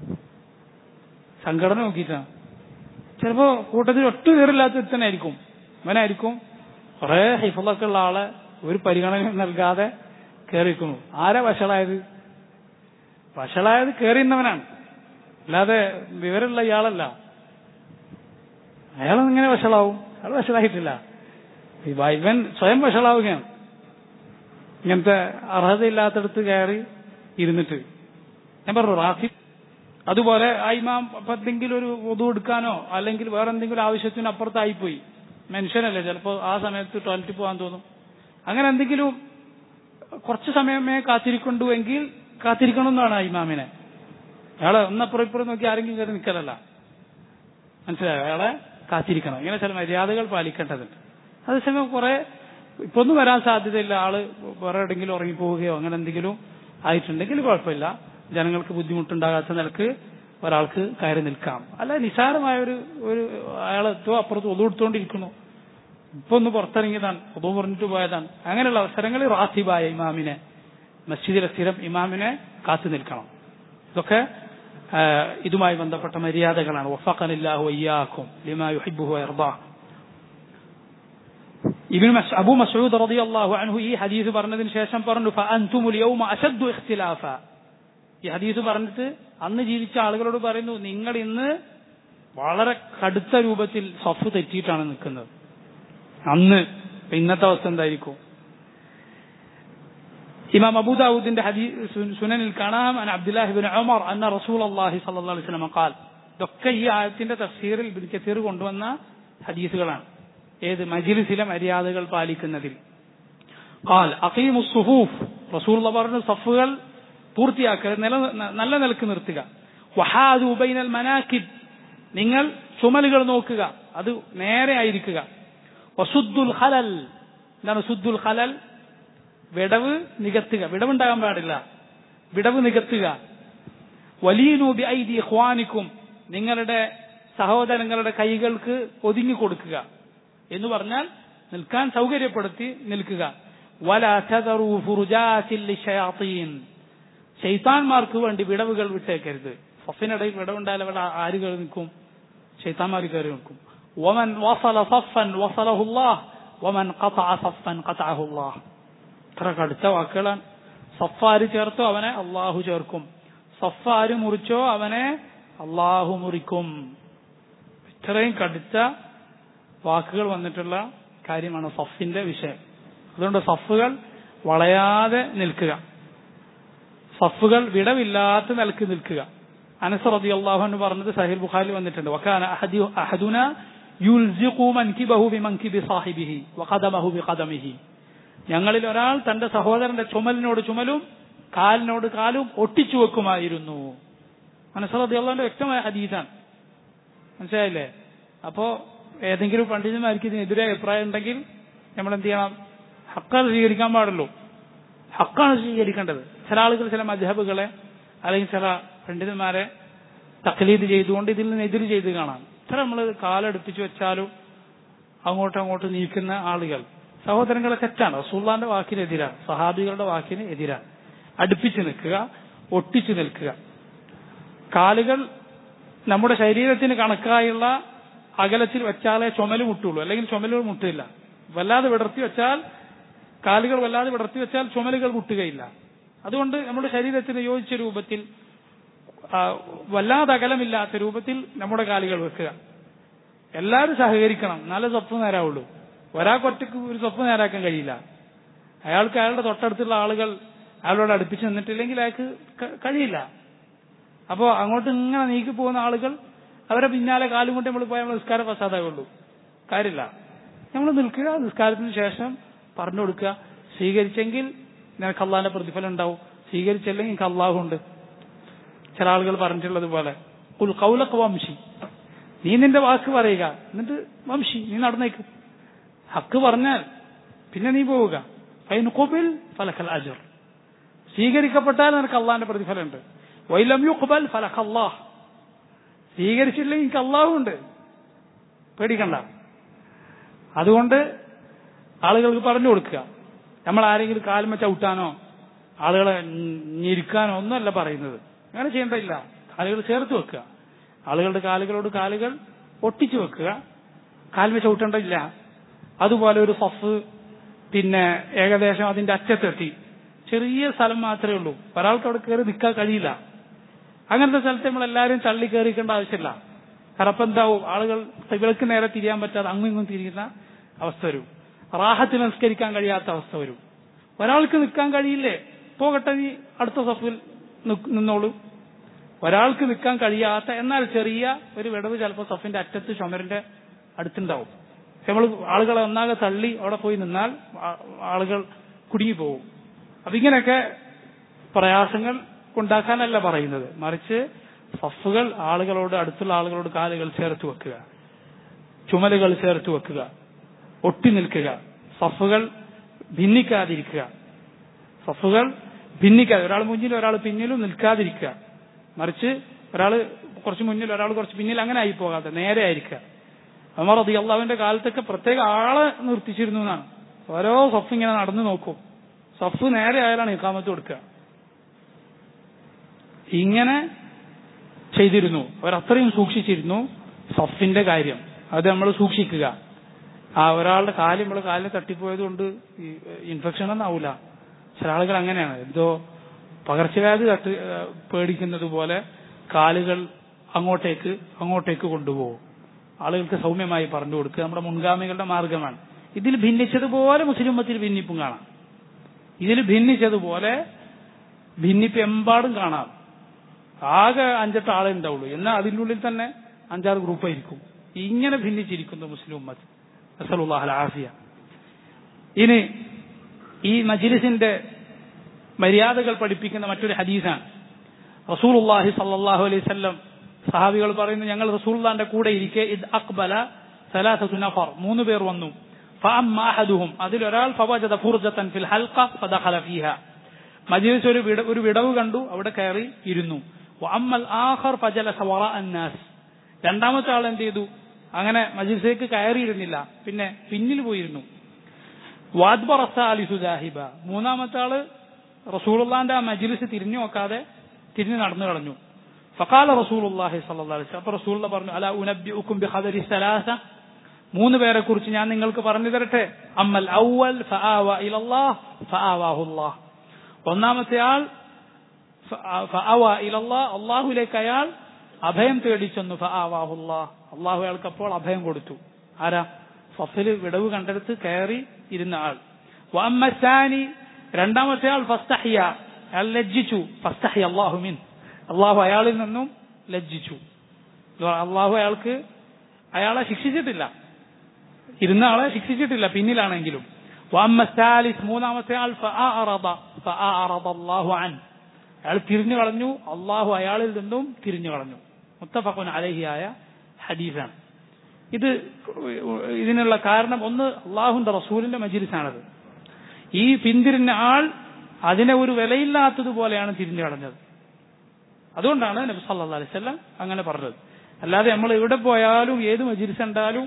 സംഘടന നോക്കിയിട്ടാണ് ചിലപ്പോ കൂട്ടത്തിൽ ഒട്ടും കയറില്ലാത്ത തന്നെ ആയിരിക്കും ഇവനായിരിക്കും കുറെ ഹിഫലൊക്കെ ഉള്ള ആളെ ഒരു പരിഗണന നൽകാതെ കയറിക്കുന്നു ആരാ വഷളായത് വഷളായത് കയറിയുന്നവനാണ് അല്ലാതെ വിവരമുള്ള ഇയാളല്ല അയാൾ ഇങ്ങനെ വഷളാവും അയാൾ വഷളായിട്ടില്ല ഈ ഇവൻ സ്വയം വഷളാവുകയാണ് ഇങ്ങനത്തെ അർഹതയില്ലാത്തടത്ത് കയറി ഇരുന്നിട്ട് ഞാൻ പറഞ്ഞു റാഫി അതുപോലെ ആ ഇമാം ഇപ്പൊ എന്തെങ്കിലും ഒരു ഒതു എടുക്കാനോ അല്ലെങ്കിൽ വേറെ എന്തെങ്കിലും ആവശ്യത്തിന് അപ്പുറത്തായിപ്പോയി മനുഷ്യനല്ലേ ചിലപ്പോൾ ആ സമയത്ത് ടോയ്ലറ്റിൽ പോകാൻ തോന്നും അങ്ങനെ എന്തെങ്കിലും കുറച്ച് സമയമേ കാത്തിരിക്കൊണ്ടു എങ്കിൽ കാത്തിരിക്കണമെന്നാണ് ആ ഇമാമിനെ അയാളെ ഒന്നപ്പുറം ഇപ്പുറം നോക്കി ആരെങ്കിലും കയറി നിൽക്കലല്ല മനസ്സിലായോ അയാളെ കാത്തിരിക്കണം ഇങ്ങനെ ചില മര്യാദകൾ പാലിക്കേണ്ടതുണ്ട് അതേസമയം കുറെ ഇപ്പൊ ഒന്നും വരാൻ സാധ്യതയില്ല ആള് വേറെ എവിടെയെങ്കിലും ഉറങ്ങിപ്പോവുകയോ അങ്ങനെ എന്തെങ്കിലും ആയിട്ടുണ്ടെങ്കിൽ കുഴപ്പമില്ല ജനങ്ങൾക്ക് ബുദ്ധിമുട്ടുണ്ടാകാത്ത നിലക്ക് ഒരാൾക്ക് കയറി നിൽക്കാം അല്ല നിസാരമായ ഒരു ഒരു അയാളെത്തോ അപ്പുറത്ത് ഒതു എടുത്തുകൊണ്ടിരിക്കുന്നു ഇപ്പൊ ഒന്ന് പുറത്തിറങ്ങിയതാണ് ഒതു പറഞ്ഞിട്ട് പോയതാണ് അങ്ങനെയുള്ള അവസരങ്ങളിൽ റാത്തിബായ ഇമാമിനെ മസ്ജിദിലെ സ്ഥിരം ഇമാമിനെ കാത്തു നിൽക്കണം ഇതൊക്കെ ആ, ഇതുമായി ബന്ധപ്പെട്ട മര്യാദകളാണ് വഫഖനില്ലാഹു വയ്യാക്കും ലിമാ യുഹിബ്ബുഹു വയർദാഹ് ഇബ്നു മസ് അബൂ മസ്ഊദ് റളിയല്ലാഹു അൻഹു ഈ ഹദീസ് പറഞ്ഞതിന് ശേഷം പറഞ്ഞു ഫഅൻതുമുൽ യൗമ അശദ്ദു ഇഖ്തിലാഫ ഈ ഹദീസ് പറഞ്ഞിട്ട് അന്ന് ജീവിച്ച ആളുകളോട് പറയുന്നു നിങ്ങൾ ഇന്ന് വളരെ കടുത്ത രൂപത്തിൽ സഫ് തെറ്റിയിട്ടാണ് നിൽക്കുന്നത് അന്ന് ഇപ്പൊ ഇന്നത്തെ അവസ്ഥ എന്തായിരിക്കും ഇമാം അബൂദാവൂദിന്റെ ഹദീ സു- സുനനിൽ കാണാം അൻ അബ്ദുല്ലാഹിബിൻ ഉമർ അന്ന റസൂൽ അള്ളാഹി സല്ലല്ലാഹു അലൈഹി വസല്ലം ഖാൽ ഇതൊക്കെ ഈ ആയത്തിന്റെ തഫ്സീറിൽ ഇബ്നു കസീർ കൊണ്ടുവന്ന ഹദീസുകളാണ് ഏത് മജിലിസിലെ മര്യാദകൾ പാലിക്കുന്നതിൽ ഖാൽ അഖീമു സുഫൂഫ് റസൂൽ പറഞ്ഞു സഫുകൾ പൂർത്തിയാക്കുക നില നല്ല നിലക്ക് നിർത്തുക വഹാദു ബൈനൽ മനാക്കിബ് നിങ്ങൾ ചുമലുകൾ നോക്കുക അത് നേരെ ആയിരിക്കുക വസുദ്ദുൽ ഖലൽ എന്താണ് സുദ്ദുൽ ഖലൽ വിടവ് നികത്തുക വിടവുണ്ടാകാൻ പാടില്ല വിടവ് നികത്തുക വലിയനു ബി ഐദി ഖ്വാനിക്കും നിങ്ങളുടെ സഹോദരങ്ങളുടെ കൈകൾക്ക് ഒതുങ്ങി കൊടുക്കുക എന്ന് പറഞ്ഞാൽ നിൽക്കാൻ സൗകര്യപ്പെടുത്തി നിൽക്കുക വല തദറു ഫുറുജാത്തിൽ ലിശയാത്തീൻ ശൈത്താൻമാർക്ക് വേണ്ടി വിടവുകൾ വിട്ടേക്കരുത് സഫിനിടയിൽ വിടവുണ്ടായാൽ അവിടെ ആര് കയറി നിൽക്കും ശൈത്താൻമാർ കയറി നിൽക്കും ومن وصل صفا وصله الله ومن قطع صفا قطعه الله ഇത്ര കടുത്ത വാക്കുകളാണ് സഫ ആര് ചേർത്തോ അവനെ അള്ളാഹു ചേർക്കും സഫ ആര് മുറിച്ചോ അവനെ അള്ളാഹു മുറിക്കും ഇത്രയും കടുത്ത വാക്കുകൾ വന്നിട്ടുള്ള കാര്യമാണ് സഫിന്റെ വിഷയം അതുകൊണ്ട് സഫുകൾ വളയാതെ നിൽക്കുക സഫുകൾ വിടവില്ലാത്ത നിലക്ക് നിൽക്കുക അനസ് റതി അള്ളാഹു പറഞ്ഞത് സഹിൽ ബുഖാരി വന്നിട്ടുണ്ട് വക്കാന അഹദി- അഹദുന യുൽസിഖു മൻകിബഹു ബിമൻകിബി സാഹിബിഹി വഖദമഹു ബിഖദമിഹി ഞങ്ങളിൽ ഒരാൾ തന്റെ സഹോദരന്റെ ചുമലിനോട് ചുമലും കാലിനോട് കാലും ഒട്ടിച്ചു വെക്കുമായിരുന്നു മനസ്സിലാക്കി അള്ളാന്റെ വ്യക്തമായ ഹദീസാണ് മനസ്സിലായില്ലേ അപ്പോ ഏതെങ്കിലും പണ്ഡിതന്മാർക്ക് ഇതിനെതിരെ അഭിപ്രായം ഉണ്ടെങ്കിൽ നമ്മൾ എന്ത് ചെയ്യണം ഹക്കാണ് സ്വീകരിക്കാൻ പാടുള്ളൂ ഹക്കാണ് സ്വീകരിക്കേണ്ടത് ചില ആളുകൾ ചില മജഹബുകളെ അല്ലെങ്കിൽ ചില പണ്ഡിതന്മാരെ തക്ലീദ് ചെയ്തുകൊണ്ട് ഇതിൽ നിന്ന് എതിര് ചെയ്ത് കാണാം ഇത്ര നമ്മൾ കാലടുപ്പിച്ച് വെച്ചാലും അങ്ങോട്ടും അങ്ങോട്ടും നീക്കുന്ന ആളുകൾ സഹോദരങ്ങളെ തെറ്റാണ് റസൂള്ളാന്റെ വാക്കിനെതിരാണ് സഹാബികളുടെ വാക്കിന് എതിരാണ് അടുപ്പിച്ച് നിൽക്കുക ഒട്ടിച്ചു നിൽക്കുക കാലുകൾ നമ്മുടെ ശരീരത്തിന് കണക്കായുള്ള അകലത്തിൽ വെച്ചാലേ ചുമല് മുട്ടുള്ളൂ അല്ലെങ്കിൽ ചുമലുകൾ മുട്ടില്ല വല്ലാതെ വിടർത്തി വെച്ചാൽ കാലുകൾ വല്ലാതെ വിടർത്തി വെച്ചാൽ ചുമലുകൾ മുട്ടുകയില്ല അതുകൊണ്ട് നമ്മുടെ ശരീരത്തിന് യോജിച്ച രൂപത്തിൽ ആ, വല്ലാതെ അകലമില്ലാത്ത രൂപത്തിൽ നമ്മുടെ കാലുകൾ വെക്കുക എല്ലാവരും സഹകരിക്കണം നല്ല സ്വപ്പ് നേരാവുള്ളൂ ഒരാൾക്ക് ഒറ്റക്ക് ഒരു സ്വപ്പ് നേരാക്കാൻ കഴിയില്ല അയാൾക്ക് അയാളുടെ തൊട്ടടുത്തുള്ള ആളുകൾ അയാളോട് അടുപ്പിച്ച് നിന്നിട്ടില്ലെങ്കിൽ അയാൾക്ക് ക- കഴിയില്ല അപ്പോ അങ്ങോട്ട് ഇങ്ങനെ നീക്കി പോകുന്ന ആളുകൾ അവരെ പിന്നാലെ കാലും കൊണ്ട് നമ്മൾ പോയാൽ നിസ്കാരം ഫസാദാകുള്ളൂ കാര്യമില്ല നമ്മൾ നിൽക്കുക നിസ്കാരത്തിന് ശേഷം പറഞ്ഞു കൊടുക്കുക സ്വീകരിച്ചെങ്കിൽ നിനക്ക് അള്ളാഹിന്റെ പ്രതിഫലം ഉണ്ടാവും സ്വീകരിച്ചില്ലെങ്കിൽ എനിക്ക് അള്ളാഹു ഉണ്ട് ചില ആളുകൾ പറഞ്ഞിട്ടുള്ളത് പോലെ ഉൽ കൗലക്ക് വംശി നീ നിന്റെ വാക്ക് പറയുക എന്നിട്ട് വംശി നീ നടന്നേക്ക് ഹക്ക് പറഞ്ഞാൽ പിന്നെ നീ പോവുക ഫൈൻ ഖുബിൽ ഫലഖൽ അജർ സ്വീകരിക്കപ്പെട്ടാൽ നിനക്ക് അള്ളാഹിന്റെ പ്രതിഫലമുണ്ട് വൈലം യുഖ്ബൽ ഫലഖ അല്ലാഹ് സ്വീകരിച്ചില്ലെങ്കിൽ എനിക്ക് അള്ളാഹു ഉണ്ട് പേടിക്കണ്ട അതുകൊണ്ട് ആളുകൾക്ക് പറഞ്ഞു കൊടുക്കുക നമ്മൾ ആരെങ്കിലും കാൽമ ചവിട്ടാനോ ആളുകളെ ഞെരുക്കാനോ ഒന്നുമല്ല പറയുന്നത് അങ്ങനെ ചെയ്യേണ്ടതില്ല കാലുകൾ ചേർത്ത് വെക്കുക ആളുകളുടെ കാലുകളോട് കാലുകൾ ഒട്ടിച്ചു വെക്കുക കാൽമ ചവിട്ടേണ്ടതില്ല അതുപോലെ ഒരു സഫ് പിന്നെ ഏകദേശം അതിന്റെ അറ്റത്തെത്തി ചെറിയ സ്ഥലം മാത്രമേ ഉള്ളൂ ഒരാൾക്ക് അവിടെ കയറി നിൽക്കാൻ കഴിയില്ല അങ്ങനത്തെ സ്ഥലത്ത് നമ്മൾ എല്ലാവരും തള്ളി കയറിക്കേണ്ട ആവശ്യമില്ല കാരണം അപ്പം എന്താവും ആളുകൾ ഇവർക്ക് നേരെ തിരിയാൻ പറ്റാതെ അങ്ങും ഇങ്ങും തിരിയുന്ന അവസ്ഥ വരും റാഹത്തിൽ നിസ്കരിക്കാൻ കഴിയാത്ത അവസ്ഥ വരും ഒരാൾക്ക് നിൽക്കാൻ കഴിയില്ലേ പോകട്ടെ നീ അടുത്ത സഫിൽ നിന്നോളൂ ഒരാൾക്ക് നിൽക്കാൻ കഴിയാത്ത എന്നാൽ ചെറിയ ഒരു വിടവ് ചിലപ്പോൾ സഫിന്റെ അറ്റത്ത് ചുമരിന്റെ അടുത്തുണ്ടാവും നമ്മൾ ആളുകളെ ഒന്നാകെ തള്ളി അവിടെ പോയി നിന്നാൽ ആ- ആളുകൾ കുടുങ്ങിപ്പോവും അപ്പൊ ഇങ്ങനെയൊക്കെ പ്രയാസങ്ങൾ ഉണ്ടാക്കാനല്ല പറയുന്നത് മറിച്ച് സഫുകൾ ആളുകളോട് അടുത്തുള്ള ആളുകളോട് കാലുകൾ ചേർത്ത് വെക്കുക ചുമലുകൾ ചേർത്ത് വെക്കുക ഒട്ടി നിൽക്കുക സഫുകൾ ഭിന്നിക്കാതിരിക്കുക സഫുകൾ ഭിന്നിക്കാതെ ഒരാൾ മുന്നിലും ഒരാൾ പിന്നിലും നിൽക്കാതിരിക്കുക മറിച്ച് ഒരാൾ കുറച്ച് മുന്നിൽ ഒരാൾ കുറച്ച് പിന്നിൽ അങ്ങനെ ആയി പോകാതെ നേരെ ആയിരിക്കുക അമർ അതി അള്ളാവിന്റെ കാലത്തൊക്കെ പ്രത്യേക ആളെ നിർത്തിച്ചിരുന്നു എന്നാണ് ഓരോ സഫ് ഇങ്ങനെ നടന്നു നോക്കും സഫ് നേരെ ആയാലാണ് ഇക്കാമത്ത് കൊടുക്കുക ഇങ്ങനെ ചെയ്തിരുന്നു അവരത്രയും സൂക്ഷിച്ചിരുന്നു സഫിന്റെ കാര്യം അത് നമ്മൾ സൂക്ഷിക്കുക ആ ഒരാളുടെ കാല് നമ്മൾ കാലിൽ തട്ടിപ്പോയത് കൊണ്ട് ഇൻഫെക്ഷൻ ഒന്നും ആവൂല ചില ആളുകൾ അങ്ങനെയാണ് എന്തോ പകർച്ചവ്യാധി തട്ടി ഏ, പേടിക്കുന്നത് പോലെ കാലുകൾ അങ്ങോട്ടേക്ക് അങ്ങോട്ടേക്ക് കൊണ്ടുപോകും ആളുകൾക്ക് സൗമ്യമായി പറഞ്ഞു കൊടുക്കുക നമ്മുടെ മുൻഗാമികളുടെ മാർഗമാണ് ഇതിൽ ഭിന്നിച്ചതുപോലെ മുസ്ലിം മത്തിൽ ഭിന്നിപ്പും കാണാം ഇതിൽ ഭിന്നിച്ചതുപോലെ ഭിന്നിപ്പ് എമ്പാടും കാണാം ആകെ അഞ്ചെട്ട് ആളെ ഉണ്ടാവുള്ളൂ എന്നാൽ അതിൻ്റെ ഉള്ളിൽ തന്നെ അഞ്ചാറ് ഗ്രൂപ്പായിരിക്കും ഇങ്ങനെ ഭിന്നിച്ചിരിക്കുന്നു മുസ്ലിം ഉമ്മത്ത് അസലുല്ലാഹൽ ആഫിയ ഇനി ഈ മജിലിസിന്റെ മര്യാദകൾ പഠിപ്പിക്കുന്ന മറ്റൊരു ഹദീസാണ് റസൂലുള്ളാഹി സല്ലല്ലാഹു അലൈഹി വസല്ലം സഹാബികൾ പറയുന്നു ഞങ്ങൾ റസൂലുള്ളാന്റെ കൂടെ ഇരിക്കെ ഇത് അക്ബല സലാസത്തു നഫർ മൂന്ന് പേർ വന്നു فأما أحدهم അതിലൊരാൾ فوجد فرجة في الحلقة فدخل فيها മജീസ് ഒരു വിട ഒരു വിടവ് കണ്ടു അവിടെ കയറി ഇരുന്നു അമ്മൽ ആഖർ ഫജലസ വറാഅ الناس രണ്ടാമത്തെ ആൾ എന്ത് ചെയ്തു അങ്ങനെ മജീസിലേക്ക് കയറിയിരുന്നില്ല പിന്നെ പിന്നിൽ പോയിരുന്നു വാദ്ബർ അസാലിസു ജാഹിബ മൂന്നാമത്തെ ആള് റസൂലുള്ളാന്റെ ആ മജ്ലിസ് തിരിഞ്ഞു നോക്കാതെ തിരിഞ്ഞു നടന്നു കളഞ്ഞു ഫഖാല റസൂലുള്ളാഹി സ്വല്ലല്ലാഹു അലൈഹി വസല്ലം അപ്പോൾ റസൂലുള്ള പറഞ്ഞു അല ഉനബ്ബിഉക്കും ബിഖദരി സലാസ മൂന്ന് പേരെ കുറിച്ച് ഞാൻ നിങ്ങൾക്ക് പറഞ്ഞു തരട്ടെ അമ്മൽ ഔവൽ ഫആവ ഇലല്ലാഹ് ഫആവാഹുല്ലാഹ് ഒന്നാമത്തെ ആൾ ഫഅവ ഇലല്ലാഹ് അല്ലാഹുവിലേക്ക് അയാൾ അഭയം തേടി ചെന്നു ഫആവാഹുല്ലാഹ് അല്ലാഹു അയാൾക്ക് അപ്പോൾ അഭയം കൊടുത്തു ആരാ ഫസല് വിടവ് കണ്ടെടുത്ത് കയറി ഇരുന്ന ആൾ വഅമ്മസാനി രണ്ടാമത്തെ ആൾ ഫസ്തഹിയ അയാൾ ലജ്ജിച്ചു ഫസ്തഹി അള്ളാഹു മിൻ അള്ളാഹു അയാളിൽ നിന്നും ലജ്ജിച്ചു അള്ളാഹു അയാൾക്ക് അയാളെ ശിക്ഷിച്ചിട്ടില്ല ഇരുന്ന ആളെ ശിക്ഷിച്ചിട്ടില്ല പിന്നിലാണെങ്കിലും വഅമ്മ സാലിസ് മൂന്നാമത്തെ ആൾ ഫഅഅറദ ഫഅഅറദ അല്ലാഹു അൻ അയാൾ തിരിഞ്ഞു കളഞ്ഞു അള്ളാഹു അയാളിൽ നിന്നും തിരിഞ്ഞു കളഞ്ഞു മുത്തഫഖുൻ അലഹിയായ ഹദീസാണ് ഇത് ഇതിനുള്ള കാരണം ഒന്ന് അള്ളാഹുന്റെ റസൂലിന്റെ മജിലിസാണത് ഈ പിന്തിരിഞ്ഞ ആൾ അതിനെ ഒരു വിലയില്ലാത്തതുപോലെയാണ് തിരിഞ്ഞു കളഞ്ഞത് അതുകൊണ്ടാണ് നബി സല്ലല്ലാഹു അലൈഹി വസല്ലം അങ്ങനെ പറഞ്ഞത് അല്ലാതെ നമ്മൾ എവിടെ പോയാലും ഏത് മജിലിസ് ഉണ്ടാലും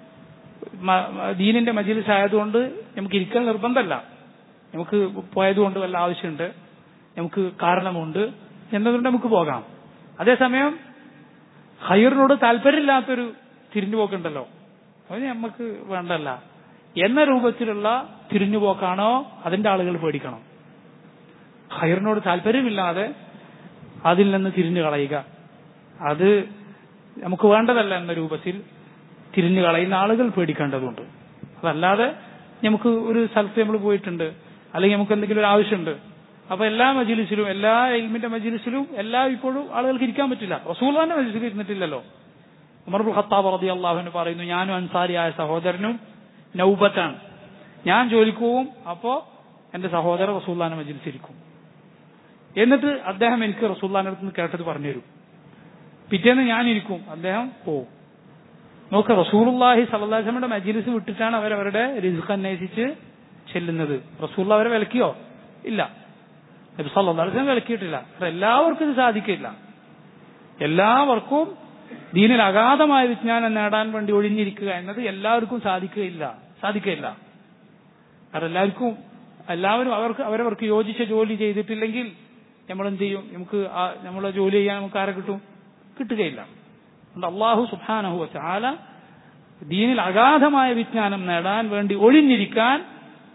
മ- മ- ദീനിന്റെ മജിലിസ് ആയതുകൊണ്ട് നമുക്ക് ഇരിക്കൽ നിർബന്ധമല്ല നമുക്ക് പോയതുകൊണ്ട് വല്ല ആവശ്യമുണ്ട് നമുക്ക് കാരണമുണ്ട് എന്നതുകൊണ്ട് നമുക്ക് പോകാം അതേസമയം ഹൈറിനോട് താല്പര്യമില്ലാത്തൊരു തിരിഞ്ഞുപോക്കുണ്ടല്ലോ അത് നമുക്ക് വേണ്ടല്ല എന്ന രൂപത്തിലുള്ള തിരിഞ്ഞുപോക്കാണോ അതിന്റെ ആളുകൾ പേടിക്കണം ഹൈറിനോട് താല്പര്യമില്ലാതെ അതിൽ നിന്ന് തിരിഞ്ഞു കളയുക അത് നമുക്ക് വേണ്ടതല്ല എന്ന രൂപത്തിൽ തിരിഞ്ഞു കളയുന്ന ആളുകൾ പേടിക്കേണ്ടതുണ്ട് അതല്ലാതെ നമുക്ക് ഒരു സ്ഥലത്ത് നമ്മൾ പോയിട്ടുണ്ട് അല്ലെങ്കിൽ നമുക്ക് എന്തെങ്കിലും ഒരു ആവശ്യമുണ്ട് അപ്പൊ എല്ലാ മജിലിസിലും എല്ലാ ഇൽമിന്റെ മജിലിസിലും എല്ലാ ഇപ്പോഴും ആളുകൾക്ക് ഇരിക്കാൻ പറ്റില്ല റസൂൽഖാന്റെ മജിലിസിൽ ഇരുന്നിട്ടില്ലല്ലോ ഉമർബുൽ ഖത്താബ് റതി അള്ളാഹുവിന് പറയുന്നു ഞാനും അൻസാരിയായ സഹോദരനും നൗബത്താണ് ഞാൻ ജോലിക്ക് പോവും അപ്പോ എന്റെ സഹോദരൻ റസൂല്ലാന്റെ മജിലിസിരിക്കും എന്നിട്ട് അദ്ദേഹം എനിക്ക് റസൂല്ലാന്റെ അടുത്ത് നിന്ന് കേട്ടത് പറഞ്ഞുതരും പിറ്റേന്ന് ഞാനിരിക്കും അദ്ദേഹം പോവും നോക്ക് റസൂലുള്ളാഹി സല്ലാസ്ലമിയുടെ മജിലിസ് വിട്ടിട്ടാണ് അവരവരുടെ റിസ്ക് അന്വേഷിച്ച് ചെല്ലുന്നത് റസൂള്ള അവരെ വിലക്കിയോ ഇല്ല നബി സല്ലല്ലാഹു അലൈഹി വസല്ലം വിലക്കിയിട്ടില്ല പക്ഷെ എല്ലാവർക്കും ഇത് സാധിക്കില്ല എല്ലാവർക്കും ദീനിൽ അഗാധമായ വിജ്ഞാനം നേടാൻ വേണ്ടി ഒഴിഞ്ഞിരിക്കുക എന്നത് എല്ലാവർക്കും സാധിക്കുകയില്ല സാധിക്കുകയില്ല കാരണം എല്ലാവർക്കും എല്ലാവരും അവർക്ക് അവരവർക്ക് യോജിച്ച ജോലി ചെയ്തിട്ടില്ലെങ്കിൽ നമ്മൾ എന്ത് ചെയ്യും നമുക്ക് ആ- നമ്മളെ ജോലി ചെയ്യാൻ നമുക്ക് ആരെ കിട്ടും കിട്ടുകയില്ല അതുകൊണ്ട് അള്ളാഹു സുബ്ഹാനഹു വതആല ദീനിൽ അഗാധമായ വിജ്ഞാനം നേടാൻ വേണ്ടി ഒഴിഞ്ഞിരിക്കാൻ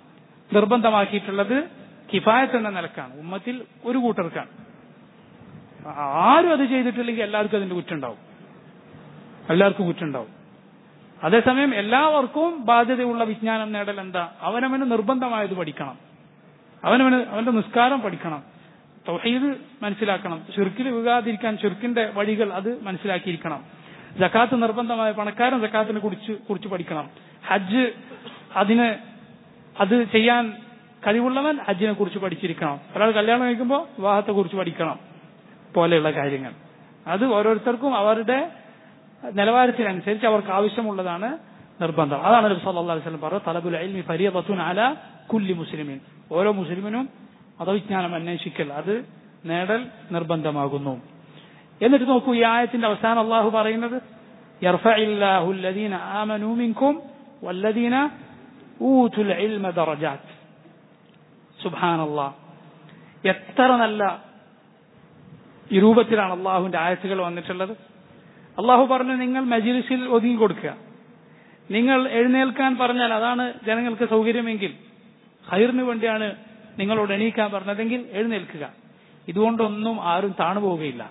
നിർബന്ധമാക്കിയിട്ടുള്ളത് കിഫായത്ത് എന്ന നിലക്കാണ് ഉമ്മത്തിൽ ഒരു കൂട്ടർക്കാണ് ആരും അത് ചെയ്തിട്ടില്ലെങ്കിൽ എല്ലാവർക്കും അതിന്റെ കുറ്റുണ്ടാവും എല്ലാവർക്കും കുറ്റുണ്ടാവും അതേസമയം എല്ലാവർക്കും ബാധ്യതയുള്ള വിജ്ഞാനം നേടൽ എന്താ അവനവന് നിർബന്ധമായത് പഠിക്കണം അവനവന് അവന്റെ നിസ്കാരം പഠിക്കണം തൗഹീദ് മനസ്സിലാക്കണം ചുരുക്കിൽ വീകാതിരിക്കാൻ ചുരുക്കിന്റെ വഴികൾ അത് മനസ്സിലാക്കിയിരിക്കണം ജക്കാത്ത് നിർബന്ധമായ പണക്കാരൻ ജക്കാത്തിനെ കുറിച്ച് കുറിച്ച് പഠിക്കണം ഹജ്ജ് അതിന് അത് ചെയ്യാൻ കഴിവുള്ളവൻ ഹജ്ജിനെ കുറിച്ച് പഠിച്ചിരിക്കണം ഒരാൾ കല്യാണം കഴിക്കുമ്പോൾ വിവാഹത്തെ കുറിച്ച് പഠിക്കണം പോലെയുള്ള കാര്യങ്ങൾ അത് ഓരോരുത്തർക്കും അവരുടെ നിലവാരത്തിനനുസരിച്ച് അവർക്ക് ആവശ്യമുള്ളതാണ് നിർബന്ധം അതാണ് നബി സല്ലല്ലാഹു അലൈഹി വസല്ലം പറഞ്ഞത് തലബുൽ ഇൽമി ഫരിയദത്തുൻ അല കുല്ലി മുസ്ലിമിൻ ഓരോ മുസ്ലിമിനും മതവിജ്ഞാനം അന്വേഷിക്കൽ അത് നേടൽ നിർബന്ധമാകുന്നു എന്നിട്ട് നോക്കൂ ഈ ആയത്തിന്റെ അവസാനം അള്ളാഹു പറയുന്നത് യർഫഇല്ലാഹു الذين آمنوا منكم والذين أوتوا العلم درجات സുബ്ഹാൻ അള്ളാഹ് എത്ര നല്ല ഈ രൂപത്തിലാണ് അള്ളാഹുവിന്റെ ആയത്തുകൾ വന്നിട്ടുള്ളത് അള്ളാഹു പറഞ്ഞു നിങ്ങൾ മജിലിസിൽ ഒതുങ്ങി കൊടുക്കുക നിങ്ങൾ എഴുന്നേൽക്കാൻ പറഞ്ഞാൽ അതാണ് ജനങ്ങൾക്ക് സൗകര്യമെങ്കിൽ ഹൈറിന് വേണ്ടിയാണ് നിങ്ങളോട് എണീക്കാൻ പറഞ്ഞതെങ്കിൽ എഴുന്നേൽക്കുക ഇതുകൊണ്ടൊന്നും ആരും താണു പോവുകയില്ല